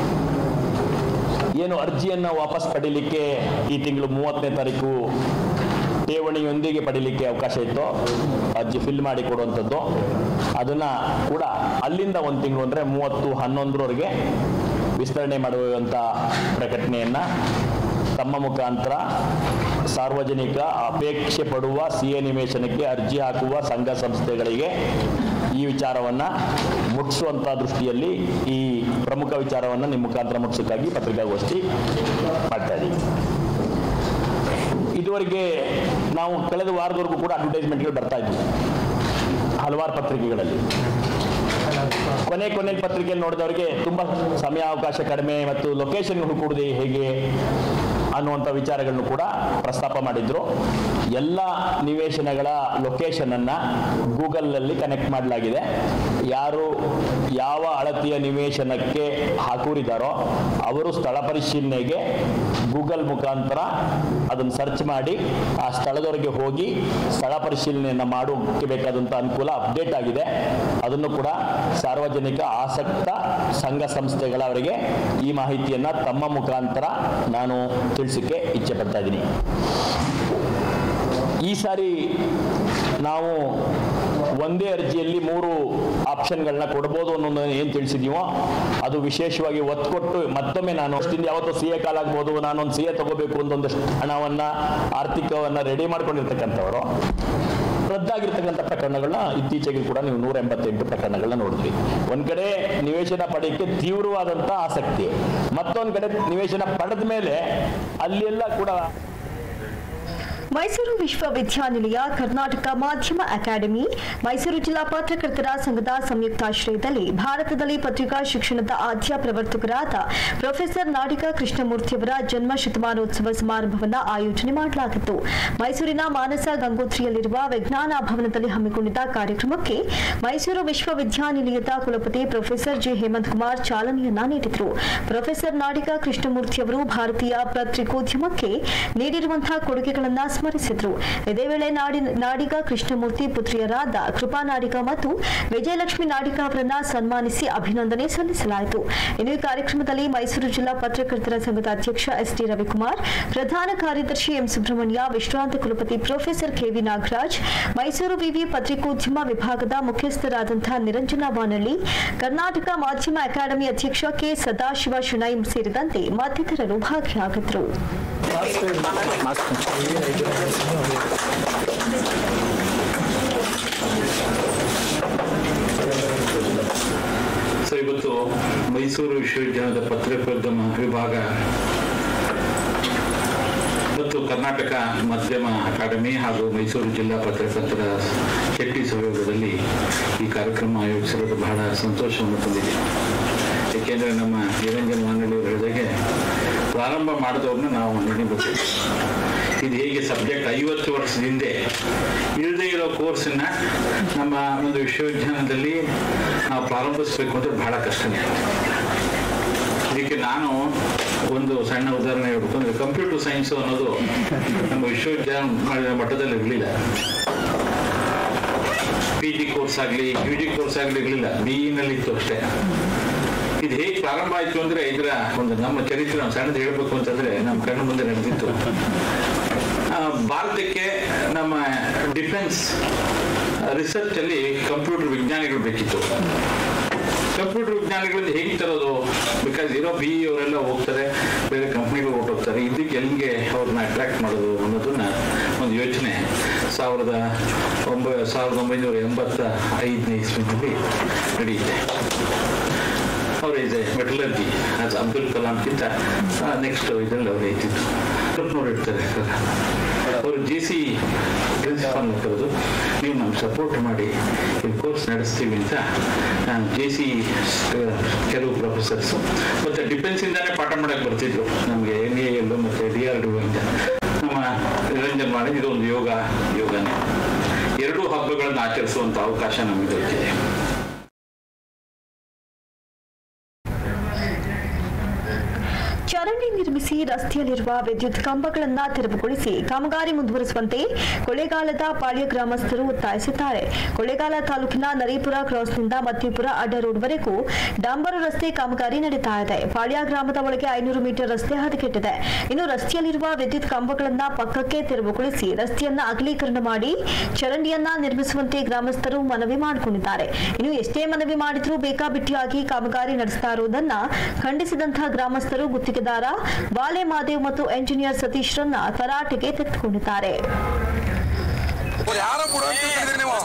ಏನು ಅರ್ಜಿಯನ್ನು ವಾಪಸ್ ಪಡೀಲಿಕ್ಕೆ ಈ ತಿಂಗಳು ಮೂವತ್ತನೇ ತಾರೀಕು ಠೇವಣಿಯೊಂದಿಗೆ ಪಡೀಲಿಕ್ಕೆ ಅವಕಾಶ ಇತ್ತು ಅರ್ಜಿ ಫಿಲ್ ಮಾಡಿ ಕೊಡುವಂಥದ್ದು ಅದನ್ನು ಕೂಡ ಅಲ್ಲಿಂದ ಒಂದು ತಿಂಗಳು ಅಂದರೆ ಮೂವತ್ತು ಹನ್ನೊಂದರವರೆಗೆ ವಿಸ್ತರಣೆ ಮಾಡುವಂಥ ಪ್ರಕಟಣೆಯನ್ನು ತಮ್ಮ ಮುಖಾಂತರ ಸಾರ್ವಜನಿಕ ಅಪೇಕ್ಷೆ ಪಡುವ ಸಿ ಎ ನಿವೇಶನಕ್ಕೆ ಅರ್ಜಿ ಹಾಕುವ ಸಂಘ ಸಂಸ್ಥೆಗಳಿಗೆ ಈ ವಿಚಾರವನ್ನು ಮುಟ್ಟಿಸುವಂಥ ದೃಷ್ಟಿಯಲ್ಲಿ ಈ ಪ್ರಮುಖ ವಿಚಾರವನ್ನು ನಿಮ್ಮ ಮುಖಾಂತರ ಮುಟ್ಟಿಸೋಕ್ಕಾಗಿ ಪತ್ರಿಕಾಗೋಷ್ಠಿ ಮಾಡ್ತಾ ಇದ್ದೀವಿ ಇದುವರೆಗೆ ನಾವು ಕಳೆದ ವಾರದವರೆಗೂ ಕೂಡ ಅಡ್ವರ್ಟೈಸ್ಮೆಂಟ್ಗಳು ಬರ್ತಾ ಇದ್ವಿ ಹಲವಾರು ಪತ್ರಿಕೆಗಳಲ್ಲಿ ಕೊನೆ ಕೊನೆ ಪತ್ರಿಕೆಯಲ್ಲಿ ನೋಡಿದವರಿಗೆ ತುಂಬ ಸಮಯಾವಕಾಶ ಕಡಿಮೆ ಮತ್ತು ಲೊಕೇಶನ್ ಹುಡುಕುವುದು ಹೇಗೆ ಅನ್ನುವಂಥ ವಿಚಾರಗಳನ್ನು ಕೂಡ ಪ್ರಸ್ತಾಪ ಮಾಡಿದ್ರು ಎಲ್ಲ ನಿವೇಶನಗಳ ಲೊಕೇಶನನ್ನು ಗೂಗಲ್ನಲ್ಲಿ ಕನೆಕ್ಟ್ ಮಾಡಲಾಗಿದೆ ಯಾರು ಯಾವ ಅಳತೆಯ ನಿವೇಶನಕ್ಕೆ ಹಾಕೂರಿದ್ದಾರೋ ಅವರು ಸ್ಥಳ ಪರಿಶೀಲನೆಗೆ ಗೂಗಲ್ ಮುಖಾಂತರ ಅದನ್ನು ಸರ್ಚ್ ಮಾಡಿ ಆ ಸ್ಥಳದವರೆಗೆ ಹೋಗಿ ಸ್ಥಳ ಪರಿಶೀಲನೆಯನ್ನು ಮಾಡೋಕ್ಕೆ ಬೇಕಾದಂಥ ಅನುಕೂಲ ಅಪ್ಡೇಟ್ ಆಗಿದೆ ಅದನ್ನು ಕೂಡ ಸಾರ್ವಜನಿಕ ಆಸಕ್ತ ಸಂಘ ಸಂಸ್ಥೆಗಳವರಿಗೆ ಈ ಮಾಹಿತಿಯನ್ನು ತಮ್ಮ ಮುಖಾಂತರ ನಾನು ತಿಳಿಸಕ್ಕೆ ಇಚ್ಛೆ ಪಡ್ತಾ ಇದ್ದೀನಿ ಈ ಸಾರಿ ನಾವು ಒಂದೇ ಅರ್ಜಿಯಲ್ಲಿ ಮೂರು ಆಪ್ಷನ್ಗಳನ್ನ ಕೊಡ್ಬೋದು ಅನ್ನೋದು ಏನು ತಿಳಿಸಿದೀವೋ ಅದು ವಿಶೇಷವಾಗಿ ಒತ್ತು ಕೊಟ್ಟು ಮತ್ತೊಮ್ಮೆ ನಾನು ಅಷ್ಟಿಂದ ಯಾವತ್ತೂ ಸಿ ಎ ಕಾಲಾಗ್ಬೋದು ನಾನೊಂದು ಸಿ ಎ ತಗೋಬೇಕು ಅಂತ ಒಂದಷ್ಟು ಹಣವನ್ನು ಆರ್ಥಿಕವನ್ನು ರೆಡಿ ಮಾಡ್ಕೊಂಡಿರ್ತಕ್ಕಂಥವರು ರದ್ದಾಗಿರ್ತಕ್ಕಂಥ ಪ್ರಕರಣಗಳನ್ನ ಇತ್ತೀಚೆಗೆ ಕೂಡ ನೀವು ನೂರ ಎಂಬತ್ತೆಂಟು ಪ್ರಕರಣಗಳನ್ನ ನೋಡಿದ್ವಿ ಒಂದ್ ಕಡೆ ನಿವೇಶನ ಪಡೆಯಕ್ಕೆ ತೀವ್ರವಾದಂಥ ಆಸಕ್ತಿ ಮತ್ತೊಂದ್ ಕಡೆ ನಿವೇಶನ ಪಡೆದ ಮೇಲೆ ಅಲ್ಲೆಲ್ಲ ಕೂಡ ಮೈಸೂರು ವಿಶ್ವವಿದ್ಯಾನಿಲಯ ಕರ್ನಾಟಕ ಮಾಧ್ಯಮ ಅಕಾಡೆಮಿ ಮೈಸೂರು ಜಿಲ್ಲಾ ಪತ್ರಕರ್ತರ ಸಂಘದ ಸಂಯುಕ್ತಾಶ್ರಯದಲ್ಲಿ ಭಾರತದಲ್ಲಿ ಪತ್ರಿಕಾ ಶಿಕ್ಷಣದ ಆದ್ಯ ಪ್ರವರ್ತಕರಾದ ಪ್ರೊಫೆಸರ್ ನಾಡಿಗ ಕೃಷ್ಣಮೂರ್ತಿಯವರ ಜನ್ಮ ಶತಮಾನೋತ್ಸವ ಸಮಾರಂಭವನ್ನು ಆಯೋಜನೆ ಮಾಡಲಾಗಿತ್ತು ಮೈಸೂರಿನ ಮಾನಸ ಗಂಗೋತ್ರಿಯಲ್ಲಿರುವ ವಿಜ್ಞಾನ ಭವನದಲ್ಲಿ ಹಮ್ಮಿಕೊಂಡಿದ್ದ ಕಾರ್ಯಕ್ರಮಕ್ಕೆ ಮೈಸೂರು ವಿಶ್ವವಿದ್ಯಾನಿಲಯದ ಕುಲಪತಿ ಪ್ರೊಫೆಸರ್ ಜಿ ಹೇಮಂತ್ ಕುಮಾರ್ ಚಾಲನೆಯನ್ನ ನೀಡಿದರು ಪ್ರೊಫೆಸರ್ ನಾಡಿಗ ಕೃಷ್ಣಮೂರ್ತಿ ಅವರು ಭಾರತೀಯ ಪತ್ರಿಕೋದ್ಯಮಕ್ಕೆ ನೀಡಿರುವಂತಹ ಕೊಡುಗೆಗಳನ್ನು ಸ್ಮರಿಸಿದ್ರು ಇದೇ ವೇಳೆ ನಾಡಿ ನಾಡಿಗ ಕೃಷ್ಣಮೂರ್ತಿ ಪುತ್ರಿಯರಾದ ಕೃಪಾ ನಾಡಿಗ ಮತ್ತು ವಿಜಯಲಕ್ಷ್ಮಿ ನಾಡಿಗ ಅವರನ್ನ ಸನ್ಮಾನಿಸಿ ಅಭಿನಂದನೆ ಸಲ್ಲಿಸಲಾಯಿತು ಇನ್ನು ಈ ಕಾರ್ಯಕ್ರಮದಲ್ಲಿ ಮೈಸೂರು ಜಿಲ್ಲಾ ಪತ್ರಕರ್ತರ ಸಂಘದ ಅಧ್ಯಕ್ಷ ಎಸ್ ಟಿ ರವಿಕುಮಾರ್ ಪ್ರಧಾನ ಕಾರ್ಯದರ್ಶಿ ಎಂ ಸುಬ್ರಹ್ಮಣ್ಯ ವಿಶ್ರಾಂತ ಕುಲಪತಿ ಪ್ರೊಫೆಸರ್ ಕೆವಿ ನಾಗರಾಜ್ ಮೈಸೂರು ವಿವಿ ಪತ್ರಿಕೋದ್ಯಮ ವಿಭಾಗದ ಮುಖ್ಯಸ್ಥರಾದಂತಹ ನಿರಂಜನ ವಾನಳ್ಳಿ ಕರ್ನಾಟಕ ಮಾಧ್ಯಮ ಅಕಾಡೆಮಿ ಅಧ್ಯಕ್ಷ ಕೆ ಸದಾಶಿವ ಶುಣೈ ಸೇರಿದಂತೆ ಮತ್ತಿತರರು ಭಾಗಿಯಾಗಿದ್ದರು ಸೊ ಇವತ್ತು ಮೈಸೂರು ವಿಶ್ವವಿದ್ಯಾಲಯದ ಪತ್ರಿಕೋದ್ಯಮ ವಿಭಾಗ ಮತ್ತು ಕರ್ನಾಟಕ ಮಾಧ್ಯಮ ಅಕಾಡೆಮಿ ಹಾಗೂ ಮೈಸೂರು ಜಿಲ್ಲಾ ಪತ್ರಕರ್ತರ ಜಂಟಿ ಸಹಯೋಗದಲ್ಲಿ ಈ ಕಾರ್ಯಕ್ರಮ ಆಯೋಜಿಸಿರೋದು ಬಹಳ ಸಂತೋಷವನ್ನು ತಂದಿದೆ ಏಕೆಂದರೆ ನಮ್ಮ ನಿರಂಜನ್ ಮಾನಡಿ ಹೇಳಿದಾಗೆ ಪ್ರಾರಂಭ ಮಾಡಿದವ್ರನ್ನ ನಾವು ನೆನಬೇಕು ಇದು ಹೇಗೆ ಸಬ್ಜೆಕ್ಟ್ ಐವತ್ತು ವರ್ಷದ ಹಿಂದೆ ಇಲ್ಲದೆ ಇರೋ ಕೋರ್ಸನ್ನ ನಮ್ಮ ಒಂದು ವಿಶ್ವವಿದ್ಯಾಲಯದಲ್ಲಿ ನಾವು ಪ್ರಾರಂಭಿಸಬೇಕು ಅಂದ್ರೆ ಬಹಳ ಕಷ್ಟನೇ ಇದಕ್ಕೆ ನಾನು ಒಂದು ಸಣ್ಣ ಉದಾಹರಣೆ ಹೇಳ್ಬೇಕು ಅಂದ್ರೆ ಕಂಪ್ಯೂಟರ್ ಸೈನ್ಸ್ ಅನ್ನೋದು ನಮ್ಮ ವಿಶ್ವವಿದ್ಯಾಲಯ ಮಟ್ಟದಲ್ಲಿ ಇರಲಿಲ್ಲ ಪಿ ಜಿ ಕೋರ್ಸ್ ಆಗಲಿ ಯು ಜಿ ಕೋರ್ಸ್ ಆಗಲಿ ಇರಲಿಲ್ಲ ಬಿ ನಲ್ಲಿ ಇತ್ತು ಅಷ್ಟೇ ಇದು ಹೇಗೆ ಪ್ರಾರಂಭ ಆಯ್ತು ಅಂದ್ರೆ ಇದರ ಒಂದು ನಮ್ಮ ಚರಿತ್ರೆ ನಾವು ಸಣ್ಣದು ಹೇಳ್ಬೇಕು ಅಂತಂದ್ರೆ ನಮ್ಮ ಕಣ್ಣು ಮುಂದೆ ನಡೆದಿತ್ತು ಆ, ಭಾರತಕ್ಕೆ ನಮ್ಮ ಡಿಫೆನ್ಸ್ ರಿಸರ್ಚ್ ಅಲ್ಲಿ ಕಂಪ್ಯೂಟರ್ ವಿಜ್ಞಾನಿಗಳು ಬೇಕಿತ್ತು ಕಂಪ್ಯೂಟರ್ ವಿಜ್ಞಾನಿಗಳಲ್ಲಿ ಹೇಗೆ ತರೋದು ಬಿಕಾಸ್ ಇರೋ ಬಿ ಅವರೆಲ್ಲ ಹೋಗ್ತಾರೆ ಬೇರೆ ಕಂಪ್ನಿಗಳು ಹೊರಟೋಗ್ತಾರೆ ಇದಕ್ಕೆ ಹೆಂಗೆ ಅವ್ರನ್ನ ಅಟ್ರಾಕ್ಟ್ ಮಾಡೋದು ಅನ್ನೋದನ್ನ ಒಂದು ಯೋಚನೆ ಸಾವಿರದ ಒಂಬೈ ಸಾವಿರದ ಒಂಬೈನೂರ ಎಂಬತ್ತ ಐದನೇ ಇಸ್ವಿನಲ್ಲಿ ನಡೆಯುತ್ತೆ ಅವ್ರು ಇದೆ ಮೆಟಲರ್ಜಿ ಅದು ಅಬ್ದುಲ್ ಕಲಾಂಕ್ಕಿಂತ ನೆಕ್ಸ್ಟ್ ಇದರಲ್ಲಿ ಅವ್ರು ಇದ್ದಿದ್ದು ನೋಡಿ ಇರ್ತಾರೆ ಅವರು ಜೆ ಸಿ ಪ್ರಿನ್ಸಿಪಾಲ್ ಕರೆದು ನೀವು ನಮ್ಗೆ ಸಪೋರ್ಟ್ ಮಾಡಿ ಈ ಕೋರ್ಸ್ ನಡೆಸ್ತೀವಿ ಅಂತ ಜೆ ಸಿ ಕೆಲವು ಪ್ರೊಫೆಸರ್ಸು ಮತ್ತು ಡಿಫೆನ್ಸಿಂದಾನೇ ಪಾಠ ಮಾಡಕ್ಕೆ ಬರ್ತಿದ್ರು ನಮಗೆ ಎನ್ ಎ ಎಲ್ಲು ಮತ್ತು ಡಿ ಆರ್ ಡಿ ಇಂದ ನಮ್ಮ ನಿರಂಜನ್ ಮಾಡಿ ಇದು ಒಂದು ಯೋಗ ಯೋಗನೇ ಎರಡೂ ಹಬ್ಬಗಳನ್ನು ಆಚರಿಸುವಂಥ ಅವಕಾಶ ನಮಗೆ ದೊರಕಿದೆ ಚರಂಡಿ ನಿರ್ಮಿಸಿ ರಸ್ತೆಯಲ್ಲಿರುವ ವಿದ್ಯುತ್ ಕಂಬಗಳನ್ನ ತೆರವುಗೊಳಿಸಿ ಕಾಮಗಾರಿ ಮುಂದುವರಿಸುವಂತೆ ಕೊಳ್ಳೇಗಾಲದ ಪಾಳ್ಯ ಗ್ರಾಮಸ್ಥರು ಒತ್ತಾಯಿಸಿದ್ದಾರೆ ಕೊಳ್ಳೇಗಾಲ ತಾಲೂಕಿನ ನರೀಪುರ ಕ್ರಾಸ್ನಿಂದ ಮತ್ತಿಪುರ ಅಡ್ಡ ರೋಡ್ವರೆಗೂ ಡಾಂಬರು ರಸ್ತೆ ಕಾಮಗಾರಿ ನಡೀತಾ ಇದೆ ಪಾಳ್ಯ ಗ್ರಾಮದ ಒಳಗೆ ಐನೂರು ಮೀಟರ್ ರಸ್ತೆ ಹದಗೆಟ್ಟಿದೆ ಇನ್ನು ರಸ್ತೆಯಲ್ಲಿರುವ ವಿದ್ಯುತ್ ಕಂಬಗಳನ್ನ ಪಕ್ಕಕ್ಕೆ ತೆರವುಗೊಳಿಸಿ ರಸ್ತೆಯನ್ನ ಅಗಲೀಕರಣ ಮಾಡಿ ಚರಂಡಿಯನ್ನ ನಿರ್ಮಿಸುವಂತೆ ಗ್ರಾಮಸ್ಥರು ಮನವಿ ಮಾಡಿಕೊಂಡಿದ್ದಾರೆ ಇನ್ನು ಎಷ್ಟೇ ಮನವಿ ಮಾಡಿದ್ರೂ ಬೇಕಾಬಿಟ್ಟಿಯಾಗಿ ಕಾಮಗಾರಿ ನಡೆಸ್ತಾ ಇರುವುದನ್ನ ಖಂಡಿಸಿದಂತಹ ಗ್ರಾಮಸ್ಥರು ಗುತ್ತಿಗೆದಾರ ಬಾಲೆ ಮಾದೇವ್ ಮತ್ತು ಎಂಜಿನಿಯರ್ ಸತೀಶ್ರನ್ನ ತರಾಟೆಗೆ ತೆಗೆದುಕೊಂಡಿದ್ದಾರೆ ಯಾರೋ ಬಿಡು ಅಂತ ಹೇಳಿದ್ರಿ ನೀವು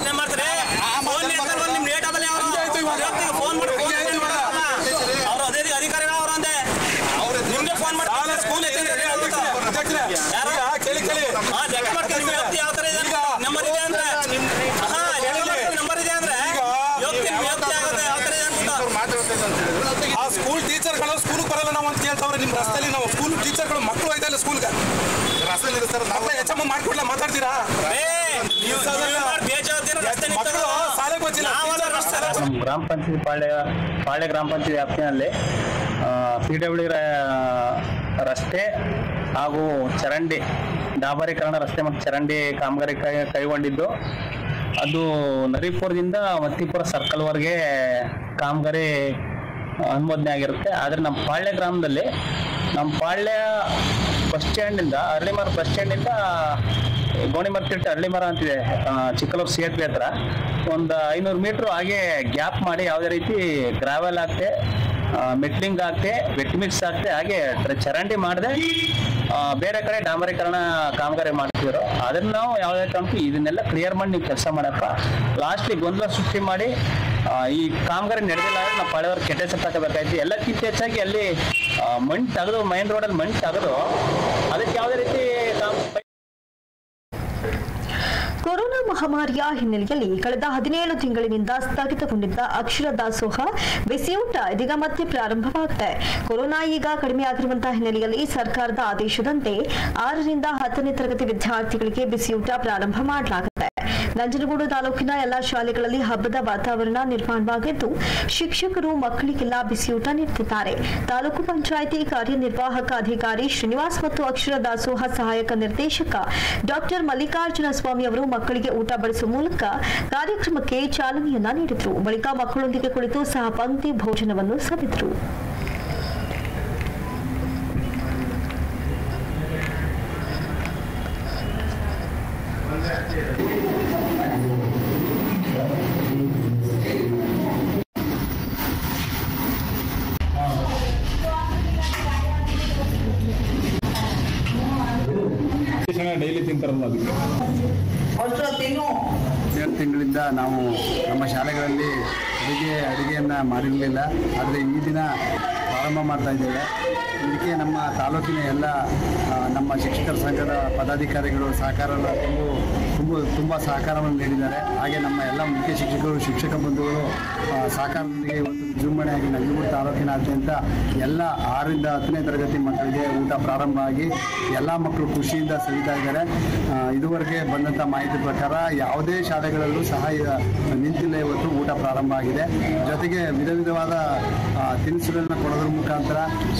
ಅವ್ರು ಅದೇ ರೀತಿ ಅಧಿಕಾರಿಗಳು ಅವ್ರು ಅಂದೆ ನಿಮ್ಗೆ ಫೋನ್ ಮಾಡಿ ಸ್ಕೂಲ್ ಕೇಳಿ ಕೇಳಿ ಹಾ ಜಗ ಮಾಡ್ಕೊಂಡು ನಿಮ್ಗೆ ವ್ಯಕ್ತಿ ಯಾವ ತರ ಇದೆ ನಂಬರ್ ಇದೆ ಅಂದ್ರೆ ಹಾ ನಂಬರ್ ಇದೆ ಅಂದ್ರೆ ವ್ಯಕ್ತಿ ವ್ಯಕ್ತಿ ಆಗುತ್ತೆ ಯಾವ ತರ ಇದೆ ಅಂತ ಆ ಸ್ಕೂಲ್ ಟೀಚರ್ಗಳು ಸ್ಕೂಲ್ ಬರಲ್ಲ ನಾವು ಅಂತ ಕೇಳ್ತಾವ್ರೆ ನಿಮ್ ರಸ್ತೆಯಲ್ಲಿ ನಾವು ಸ್ಕೂಲ್ ಟೀಚರ್ಗಳು ಮಕ್ಕಳು ಹೋಯ್ತಾ ಇಲ್ಲ ಸ್ಕೂಲ್ಗೆ ರಸ್ತೆಯಲ್ಲಿ ಇರ್ತಾರೆ ನಾವು ಎಚ್ ಎಮ್ ಮಾಡ್ಕೊಡ್ಲ ಮಾತಾಡ್ತೀರಾ ಮಕ್ಕಳು ಶಾಲೆಗೆ ಗೊತ್ತಿಲ್ಲ ನಮ್ಮ ಗ್ರಾಮ ಪಂಚಾಯತ್ ಪಾಳ್ಯ ಪಾಳ್ಯ ಗ್ರಾಮ ಪಂಚಾಯತ್ ವ್ಯಾಪ್ತಿನಲ್ಲಿ ಪಿ ಡಬ್ಲ್ಯೂ ರಸ್ತೆ ಹಾಗೂ ಚರಂಡಿ ಡಾಬರೀಕರಣ ರಸ್ತೆ ಮತ್ತು ಚರಂಡಿ ಕಾಮಗಾರಿ ಕೈ ಕೈಗೊಂಡಿದ್ದು ಅದು ನರಿಪುರದಿಂದ ಮತ್ತಿಪುರ ಸರ್ಕಲ್ವರೆಗೆ ಕಾಮಗಾರಿ ಅನುಮೋದನೆ ಆಗಿರುತ್ತೆ ಆದರೆ ನಮ್ಮ ಪಾಳ್ಯ ಗ್ರಾಮದಲ್ಲಿ ನಮ್ಮ ಪಾಳ್ಯ ಬಸ್ ಸ್ಟ್ಯಾಂಡಿಂದ ಅರಳಿಮರ ಬಸ್ ಸ್ಟ್ಯಾಂಡಿಂದ ಗೋಣಿಮರತಿಟ್ಟು ಹಳ್ಳಿಮರ ಅಂತಿದೆ ಆ, ಚಿಕ್ಕಲೂರು ಸೇತುವೆ ಹತ್ರ ಒಂದು ಐನೂರು ಮೀಟ್ರ್ ಹಾಗೆ ಗ್ಯಾಪ್ ಮಾಡಿ ಯಾವುದೇ ರೀತಿ ಗ್ರಾವೆಲ್ ಹಾಕ್ತೆ ಮೆಟ್ಲಿಂಗ್ ಹಾಕ್ತೆ ವೆಟ್ ಮಿಕ್ಸ್ ಹಾಕ್ತೆ ಹಾಗೆ ಡ್ರ- ಚರಂಡಿ ಮಾಡದೆ ಬೇರೆ ಕಡೆ ಡಾಂಬರೀಕರಣ ಕಾಮಗಾರಿ ಮಾಡ್ತಿದ್ರು ಅದನ್ನ ನಾವು ಯಾವುದೇ ಕಾರಣಕ್ಕೂ ಇದನ್ನೆಲ್ಲ ಕ್ಲಿಯರ್ ಮಾಡಿ ನೀವು ಕೆಲಸ ಮಾಡಪ್ಪ ಲಾಸ್ಟಿಗೆ ಗೊಂದಲ ಸೃಷ್ಟಿ ಮಾಡಿ ಆ, ಈ ಕಾಮಗಾರಿ ನಡೆದಿಲ್ಲ ಅಂದ್ರೆ ನಾವು ಪಳೆಯವ್ರು ಕೆಟ್ಟ ಹೆಸರು ತಗೋಬೇಕಾಯ್ತು ಎಲ್ಲಕ್ಕಿಂತ ಹೆಚ್ಚಾಗಿ ಅಲ್ಲಿ ಆ, ಮಣ್ಣು ತೆಗೆದು ಮೈನ್ ರೋಡಲ್ಲಿ ಮಣ್ಣು ತೆಗೆದು ಅದಕ್ಕೆ ಯಾವುದೇ ರೀತಿ ಕಾಮ್ ಕೊರೋನಾ ಮಹಾಮಾರಿಯ ಹಿನ್ನೆಲೆಯಲ್ಲಿ ಕಳೆದ ಹದಿನೇಳು ತಿಂಗಳಿನಿಂದ ಸ್ಥಗಿತಗೊಂಡಿದ್ದ ಅಕ್ಷರ ದಾಸೋಹ ಬಿಸಿಯೂಟ ಇದೀಗ ಮತ್ತೆ ಪ್ರಾರಂಭವಾಗಿದೆ ಕೊರೋನಾ ಈಗ ಕಡಿಮೆಯಾಗಿರುವಂತಹ ಹಿನ್ನೆಲೆಯಲ್ಲಿ ಸರ್ಕಾರದ ಆದೇಶದಂತೆ ಆರರಿಂದ ಹತ್ತನೇ ತರಗತಿ ವಿದ್ಯಾರ್ಥಿಗಳಿಗೆ ಬಿಸಿಯೂಟ ಪ್ರಾರಂಭ ಮಾಡಲಾಗಿದೆ ನಂಜನಗೂಡು ತಾಲೂಕಿನ ಎಲ್ಲಾ ಶಾಲೆಗಳಲ್ಲಿ ಹಬ್ಬದ ವಾತಾವರಣ ನಿರ್ಮಾಣವಾಗಿದ್ದು ಶಿಕ್ಷಕರು ಮಕ್ಕಳಿಗೆಲ್ಲ ಬಿಸಿಯೂಟ ನೀಡುತ್ತಿದ್ದಾರೆ ತಾಲೂಕು ಪಂಚಾಯಿತಿ ಕಾರ್ಯನಿರ್ವಾಹಕ ಅಧಿಕಾರಿ ಶ್ರೀನಿವಾಸ್ ಮತ್ತು ಅಕ್ಷರ ದಾಸೋಹ ಸಹಾಯಕ ನಿರ್ದೇಶಕ ಡಾಕ್ಟರ್ ಮಲ್ಲಿಕಾರ್ಜುನ ಸ್ವಾಮಿ ಅವರು ಮಕ್ಕಳಿಗೆ ಊಟ ಬಡಿಸುವ ಮೂಲಕ ಕಾರ್ಯಕ್ರಮಕ್ಕೆ ಚಾಲನೆಯನ್ನ ನೀಡಿದ್ರು ಬಳಿಕ ಮಕ್ಕಳೊಂದಿಗೆ ಕುಳಿತು ಸಹ ಪಂಕ್ತಿ ಭೋಜನವನ್ನು ಸವಿದ್ರು ಡೈಲಿ ತಿಂತಾರಲ್ಲ ಅದಕ್ಕೆ ಎರಡು ತಿಂಗಳಿಂದ ನಾವು ನಮ್ಮ ಶಾಲೆಗಳಲ್ಲಿ ಅಡುಗೆ ಅಡುಗೆಯನ್ನು ಮಾಡಿರಲಿಲ್ಲ ಆದರೆ ಈ ದಿನ ಪ್ರಾರಂಭ ಮಾಡ್ತಾ ಇದ್ದೇವೆ ಇದಕ್ಕೆ ನಮ್ಮ ತಾಲೂಕಿನ ಎಲ್ಲ ಆ, ನಮ್ಮ ಶಿಕ್ಷಕರ ಸಂಘದ ಪದಾಧಿಕಾರಿಗಳು ಸಹಕಾರವನ್ನು ತುಂಬ ತುಂಬ ತುಂಬ ಸಹಕಾರವನ್ನು ನೀಡಿದ್ದಾರೆ ಹಾಗೆ ನಮ್ಮ ಎಲ್ಲ ಮುಖ್ಯ ಶಿಕ್ಷಕರು ಶಿಕ್ಷಕ ಬಂಧುಗಳು ಆ, ಸಹಕಾರದೊಂದಿಗೆ ಇವತ್ತು ವಿಜೃಂಭಣೆಯಾಗಿ ನಂಜನಗೂಡು ತಾಲೂಕಿನಾದ್ಯಂತ ಎಲ್ಲ ಆರರಿಂದ ಹತ್ತನೇ ತರಗತಿ ಮಕ್ಕಳಿಗೆ ಊಟ ಪ್ರಾರಂಭ ಆಗಿ ಎಲ್ಲ ಮಕ್ಕಳು ಖುಷಿಯಿಂದ ಸವಿತಾ ಇದ್ದಾರೆ ಆ, ಇದುವರೆಗೆ ಬಂದಂಥ ಮಾಹಿತಿ ಪ್ರಕಾರ ಯಾವುದೇ ಶಾಲೆಗಳಲ್ಲೂ ಸಹ ಈಗ ನಿಂತಿಲ್ಲ ಇವತ್ತು ಊಟ ಪ್ರಾರಂಭ ಆಗಿದೆ ಜೊತೆಗೆ ವಿಧ ವಿಧವಾದ ಆ, ತಿನಿಸುಗಳನ್ನ ಕೊಡೋದ್ರ ಮುಖಾಂತರ ಮತ್ತು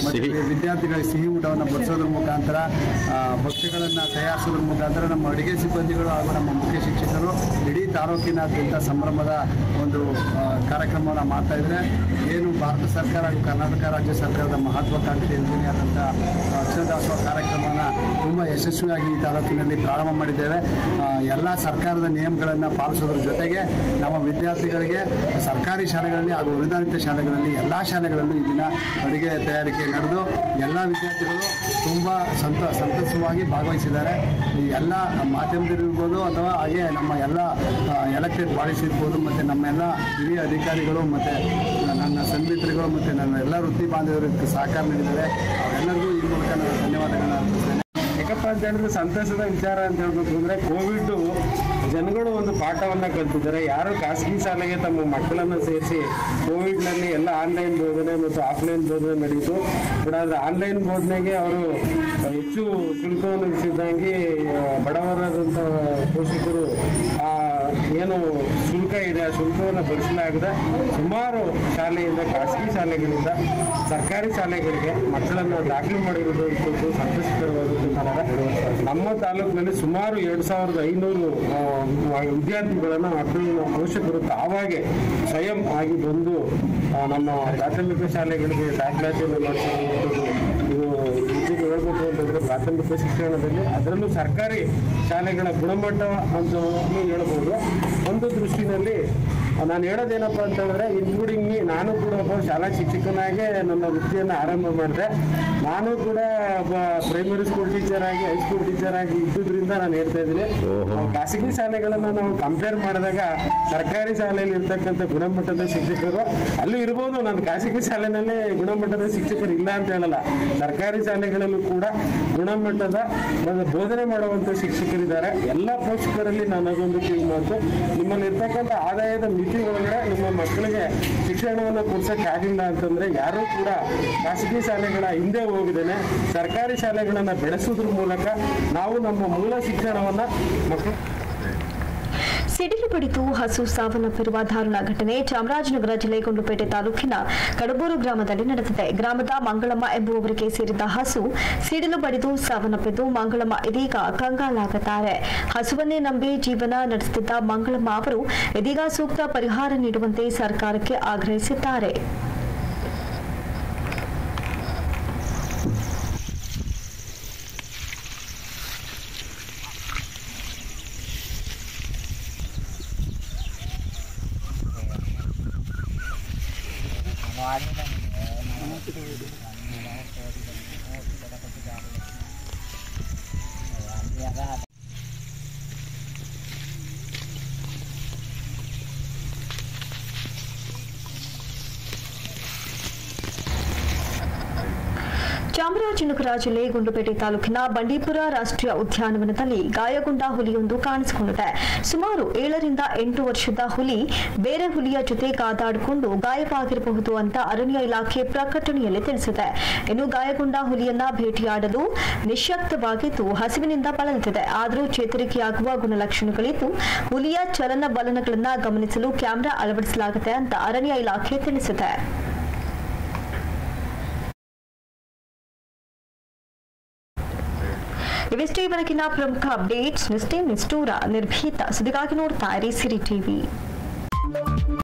ವಿದ್ಯಾರ್ಥಿಗಳಿಗೆ ಸಿಹಿ ಊಟವನ್ನು ಬಡಿಸೋದ್ರ ಮುಖಾಂತರ ಆ, ಭಕ್ಷ್ಯಗಳನ್ನು ತಯಾರಿಸೋದ್ರ ಮುಖಾಂತರ ನಮ್ಮ ಅಡುಗೆ ಸಿಬ್ಬಂದಿಗಳು ಹಾಗೂ ನಮ್ಮ ಮುಖ್ಯ ಶಿಕ್ಷಕರು ಇಡೀ ತಾಲೂಕಿನಾದ್ಯಂತ ಸಂಭ್ರಮದ ಒಂದು ಆ, ಕಾರ್ಯಕ್ರಮವನ್ನು ಮಾಡ್ತಾ ಇದ್ದಾರೆ ಏನು ಭಾರತ ಸರ್ಕಾರ ಹಾಗೂ ಕರ್ನಾಟಕ ರಾಜ್ಯ ಸರ್ಕಾರದ ಮಹತ್ವಾಕಾಂಕ್ಷಿ ಯೋಜನೆಯಾದಂಥ ಅಕ್ಷರದಾಸೋಹ ಕಾರ್ಯಕ್ರಮವನ್ನು ತುಂಬ ಯಶಸ್ವಿಯಾಗಿ ಈ ತಾಲೂಕಿನಲ್ಲಿ ಪ್ರಾರಂಭ ಮಾಡಿದ್ದೇವೆ ಆ, ಎಲ್ಲ ಸರ್ಕಾರದ ನಿಯಮಗಳನ್ನು ಪಾಲಿಸೋದ್ರ ಜೊತೆಗೆ ನಮ್ಮ ವಿದ್ಯಾರ್ಥಿಗಳಿಗೆ ಸರ್ಕಾರಿ ಶಾಲೆಗಳಲ್ಲಿ ಹಾಗೂ ಅನುದಾನಿತ ಶಾಲೆಗಳಲ್ಲಿ ಎಲ್ಲ ಶಾಲೆಗಳಲ್ಲೂ ಈ ದಿನ ಅಡುಗೆ ತಯಾರಿಕೆ ನಡೆದು ಎಲ್ಲ ವಿದ್ಯಾರ್ಥಿಗಳು ತುಂಬ ಸಂತ ಸಂತಸವಾಗಿ ಭಾಗವಹಿಸಿದ್ದಾರೆ ಈ ಎಲ್ಲ ಮಾಧ್ಯಮದಲ್ಲಿರ್ಬೋದು ಅಥವಾ ಹಾಗೆ ನಮ್ಮ ಎಲ್ಲ ಎಲೆಕ್ಟೆಡ್ ಬಾಡೀಸ್ ಇರ್ಬೋದು ಮತ್ತು ನಮ್ಮೆಲ್ಲ ಹಿರಿಯ ಅಧಿಕಾರಿಗಳು ಮತ್ತು ನನ್ನ ಸನ್ಮಿತ್ರಗಳು ಮತ್ತು ನನ್ನ ಎಲ್ಲ ವೃತ್ತಿ ಬಾಂಧವರಿಗೆ ಸಹಕಾರ ನೀಡಿದ್ದಾರೆ ಅವರೆಲ್ಲರಿಗೂ ಈ ಮೂಲಕ ನಾನು ಧನ್ಯವಾದಗಳನ್ನ ಅರ್ಪಿಸ್ತೇನೆ ಯಾಕಪ್ಪ ಅಂತ ಹೇಳಿದ್ರೆ ಸಂತಸದ ವಿಚಾರ ಅಂತ ಹೇಳ್ಬೇಕು ಅಂದ್ರೆ ಕೋವಿಡ್ ಜನಗಳು ಒಂದು ಪಾಠವನ್ನ ಕಲ್ತಿದ್ದಾರೆ ಯಾರು ಖಾಸಗಿ ಶಾಲೆಗೆ ತಮ್ಮ ಮಕ್ಕಳನ್ನು ಸೇರಿಸಿ ಕೋವಿಡ್ನಲ್ಲಿ ಎಲ್ಲ ಆನ್ಲೈನ್ ಬೋಧನೆ ಮತ್ತು ಆಫ್ಲೈನ್ ಬೋಧನೆ ನಡೀತು ಬಟ್ ಆದರೆ ಆನ್ಲೈನ್ ಬೋಧನೆಗೆ ಅವರು ಹೆಚ್ಚು ಶುಲ್ಕವನ್ನು ವಿಧಿಸಿದಂಗೆ ಆ, ಬಡವರಾದಂಥ ಪೋಷಕರು ಆ ಏನು ಶುಲ್ಕ ಇದೆ ಆ ಶುಲ್ಕವನ್ನು ಭರಿಸಲಾಗದೆ ಸುಮಾರು ಶಾಲೆಯಿಂದ ಖಾಸಗಿ ಶಾಲೆಗಳಿಂದ ಸರ್ಕಾರಿ ಶಾಲೆಗಳಿಗೆ ಮಕ್ಕಳನ್ನು ದಾಖಲು ಮಾಡಿರುವಂಥದ್ದು ಸಂತೋಷಕರವಾದಂಥ ನಮ್ಮ ತಾಲೂಕಿನಲ್ಲಿ ಸುಮಾರು ಎರಡು ಸಾವಿರದ ಐನೂರು ಆ, ವಿದ್ಯಾರ್ಥಿಗಳನ್ನು ಮಕ್ಕಳನ್ನ ಪೋಷಕರು ತಾವಾಗೆ ಸ್ವಯಂ ಆಗಿ ಬಂದು ಆ, ನಮ್ಮ ಪ್ರಾಥಮಿಕ ಶಾಲೆಗಳಿಗೆ ದಾಖಲಾತಿಯನ್ನು ಮಾಡಿಸುವಂಥದ್ದು ಇದು ಇದಕ್ಕೆ ಹೇಳ್ಬೇಕು ಅಂತಂದ್ರೆ ಪ್ರಾಥಮಿಕ ಶಿಕ್ಷಣದಲ್ಲಿ ಅದರಲ್ಲೂ ಸರ್ಕಾರಿ ಶಾಲೆಗಳ ಗುಣಮಟ್ಟ ಅಂತ ಹೇಳ್ಬೋದು ಒಂದು ದೃಷ್ಟಿನಲ್ಲಿ ನಾನು ಹೇಳೋದೇನಪ್ಪ ಅಂತಂದ್ರೆ ಇನ್ಕ್ಲೂಡಿಂಗ್ ಮೀ ನಾನು ಕೂಡ ಒಬ್ಬ ಶಾಲಾ ಶಿಕ್ಷಕನಾಗೆ ನನ್ನ ವೃತ್ತಿಯನ್ನು ಆರಂಭ ಮಾಡಿದೆ ನಾನು ಕೂಡ ಒಬ್ಬ ಪ್ರೈಮರಿ ಸ್ಕೂಲ್ ಟೀಚರ್ ಆಗಿ ಹೈಸ್ಕೂಲ್ ಟೀಚರ್ ಆಗಿ ಇದ್ದುದ್ರಿಂದ ನಾನು ಹೇಳ್ತಾ ಇದ್ದೀನಿ ಖಾಸಗಿ ಶಾಲೆಗಳನ್ನು ನಾವು ಕಂಪೇರ್ ಮಾಡಿದಾಗ ಸರ್ಕಾರಿ ಶಾಲೆಯಲ್ಲಿ ಇರ್ತಕ್ಕಂಥ ಗುಣಮಟ್ಟದ ಶಿಕ್ಷಕರು ಅಲ್ಲೂ ಇರ್ಬೋದು ನಾನು ಖಾಸಗಿ ಶಾಲೆನಲ್ಲಿ ಗುಣಮಟ್ಟದ ಶಿಕ್ಷಕರು ಇಲ್ಲ ಅಂತ ಹೇಳಲ್ಲ ಸರ್ಕಾರಿ ಶಾಲೆಗಳಲ್ಲೂ ಕೂಡ ಗುಣಮಟ್ಟದ ಒಂದು ಬೋಧನೆ ಮಾಡುವಂತ ಶಿಕ್ಷಕರಿದ್ದಾರೆ ಎಲ್ಲ ಪೋಷಕರಲ್ಲಿ ನಾನು ಅದೊಂದು ಕಿವಿ ಮಾತು ನಿಮ್ಮಲ್ಲಿ ಇರ್ತಕ್ಕಂಥ ಆದಾಯದ ಮಿತಿ ಒಳಗಡೆ ನಿಮ್ಮ ಮಕ್ಕಳಿಗೆ ಶಿಕ್ಷಣವನ್ನು ಕೊಡ್ಸಕ್ಕಾಗಿಲ್ಲ ಅಂತಂದ್ರೆ ಯಾರೂ ಕೂಡ ಖಾಸಗಿ ಶಾಲೆಗಳ ಹಿಂದೆ ಹೋಗಿದ್ದೇನೆ ಸರ್ಕಾರಿ ಶಾಲೆಗಳನ್ನ ಬೆಳೆಸೋದ್ರ ಮೂಲಕ ನಾವು ನಮ್ಮ ಮೂಲ ಶಿಕ್ಷಣವನ್ನ ಮಕ್ಕಳು ಸಿಡಿಲು ಬಡಿದು ಹಸು ಸಾವನ್ನಪ್ಪಿರುವ ದಾರುಣ ಘಟನೆ ಚಾಮರಾಜನಗರ ಜಿಲ್ಲೆ ಗುಂಡ್ಲುಪೇಟೆ ತಾಲೂಕಿನ ಕಡಬೂರು ಗ್ರಾಮದಲ್ಲಿ ನಡೆದಿದೆ ಗ್ರಾಮದ ಮಂಗಳಮ್ಮ ಎಂಬುವವರಿಗೆ ಸೇರಿದ ಹಸು ಸಿಡಿಲು ಬಡಿದು ಸಾವನ್ನಪ್ಪಿದ್ದು ಮಂಗಳಮ್ಮ ಇದೀಗ ಕಂಗಾಲಾಗಿದ್ದಾರೆ ಹಸುವನ್ನೇ ನಂಬಿ ಜೀವನ ನಡೆಸುತ್ತಿದ್ದ ಮಂಗಳಮ್ಮ ಅವರು ಇದೀಗ ಸೂಕ್ತ ಪರಿಹಾರ ನೀಡುವಂತೆ ಸರ್ಕಾರಕ್ಕೆ ಆಗ್ರಹಿಸಿದ್ದಾರೆ ಚಾಮರಾಜನಗರ ಜಿಲ್ಲೆ ಗುಂಡ್ಲುಪೇಟೆ ತಾಲೂಕಿನ ಬಂಡೀಪುರ ರಾಷ್ಟ್ರೀಯ ಉದ್ಯಾನವನದಲ್ಲಿ ಗಾಯಗೊಂಡ ಹುಲಿಯೊಂದು ಕಾಣಿಸಿಕೊಂಡಿದೆ ಸುಮಾರು ಏಳರಿಂದ ಎಂಟು ವರ್ಷದ ಹುಲಿ ಬೇರೆ ಹುಲಿಯ ಜೊತೆ ಕಾದಾಡಿಕೊಂಡು ಗಾಯವಾಗಿರಬಹುದು ಅಂತ ಅರಣ್ಯ ಇಲಾಖೆ ಪ್ರಕಟಣೆಯಲ್ಲಿ ತಿಳಿಸಿದೆ ಇನ್ನು ಗಾಯಗೊಂಡ ಹುಲಿಯನ್ನ ಭೇಟಿಯಾಡಲು ನಿಶಕ್ತವಾಗಿದ್ದು ಹಸಿವಿನಿಂದ ಬಳಲುತ್ತಿದೆ ಆದರೂ ಚೇತರಿಕೆಯಾಗುವ ಗುಣಲಕ್ಷಣಗಳಿದ್ದು ಹುಲಿಯ ಚಲನವಲನಗಳನ್ನ ಗಮನಿಸಲು ಕ್ಯಾಮೆರಾ ಅಳವಡಿಸಲಾಗಿದೆ ಅಂತ ಅರಣ್ಯ ಇಲಾಖೆ ತಿಳಿಸಿದೆ ಇವಿಷ್ಟೇ ಇವರೆಗಿನ ಪ್ರಮುಖ ಅಪ್ಡೇಟ್ಸ್ ನಿಷ್ಠೆ ನಿಷ್ಠೂರ ನಿರ್ಭೀತ ಸುದ್ದಿಗಾಗಿ ನೋಡ್ತಾ ಇರಿ ಸಿರಿ ಟಿವಿ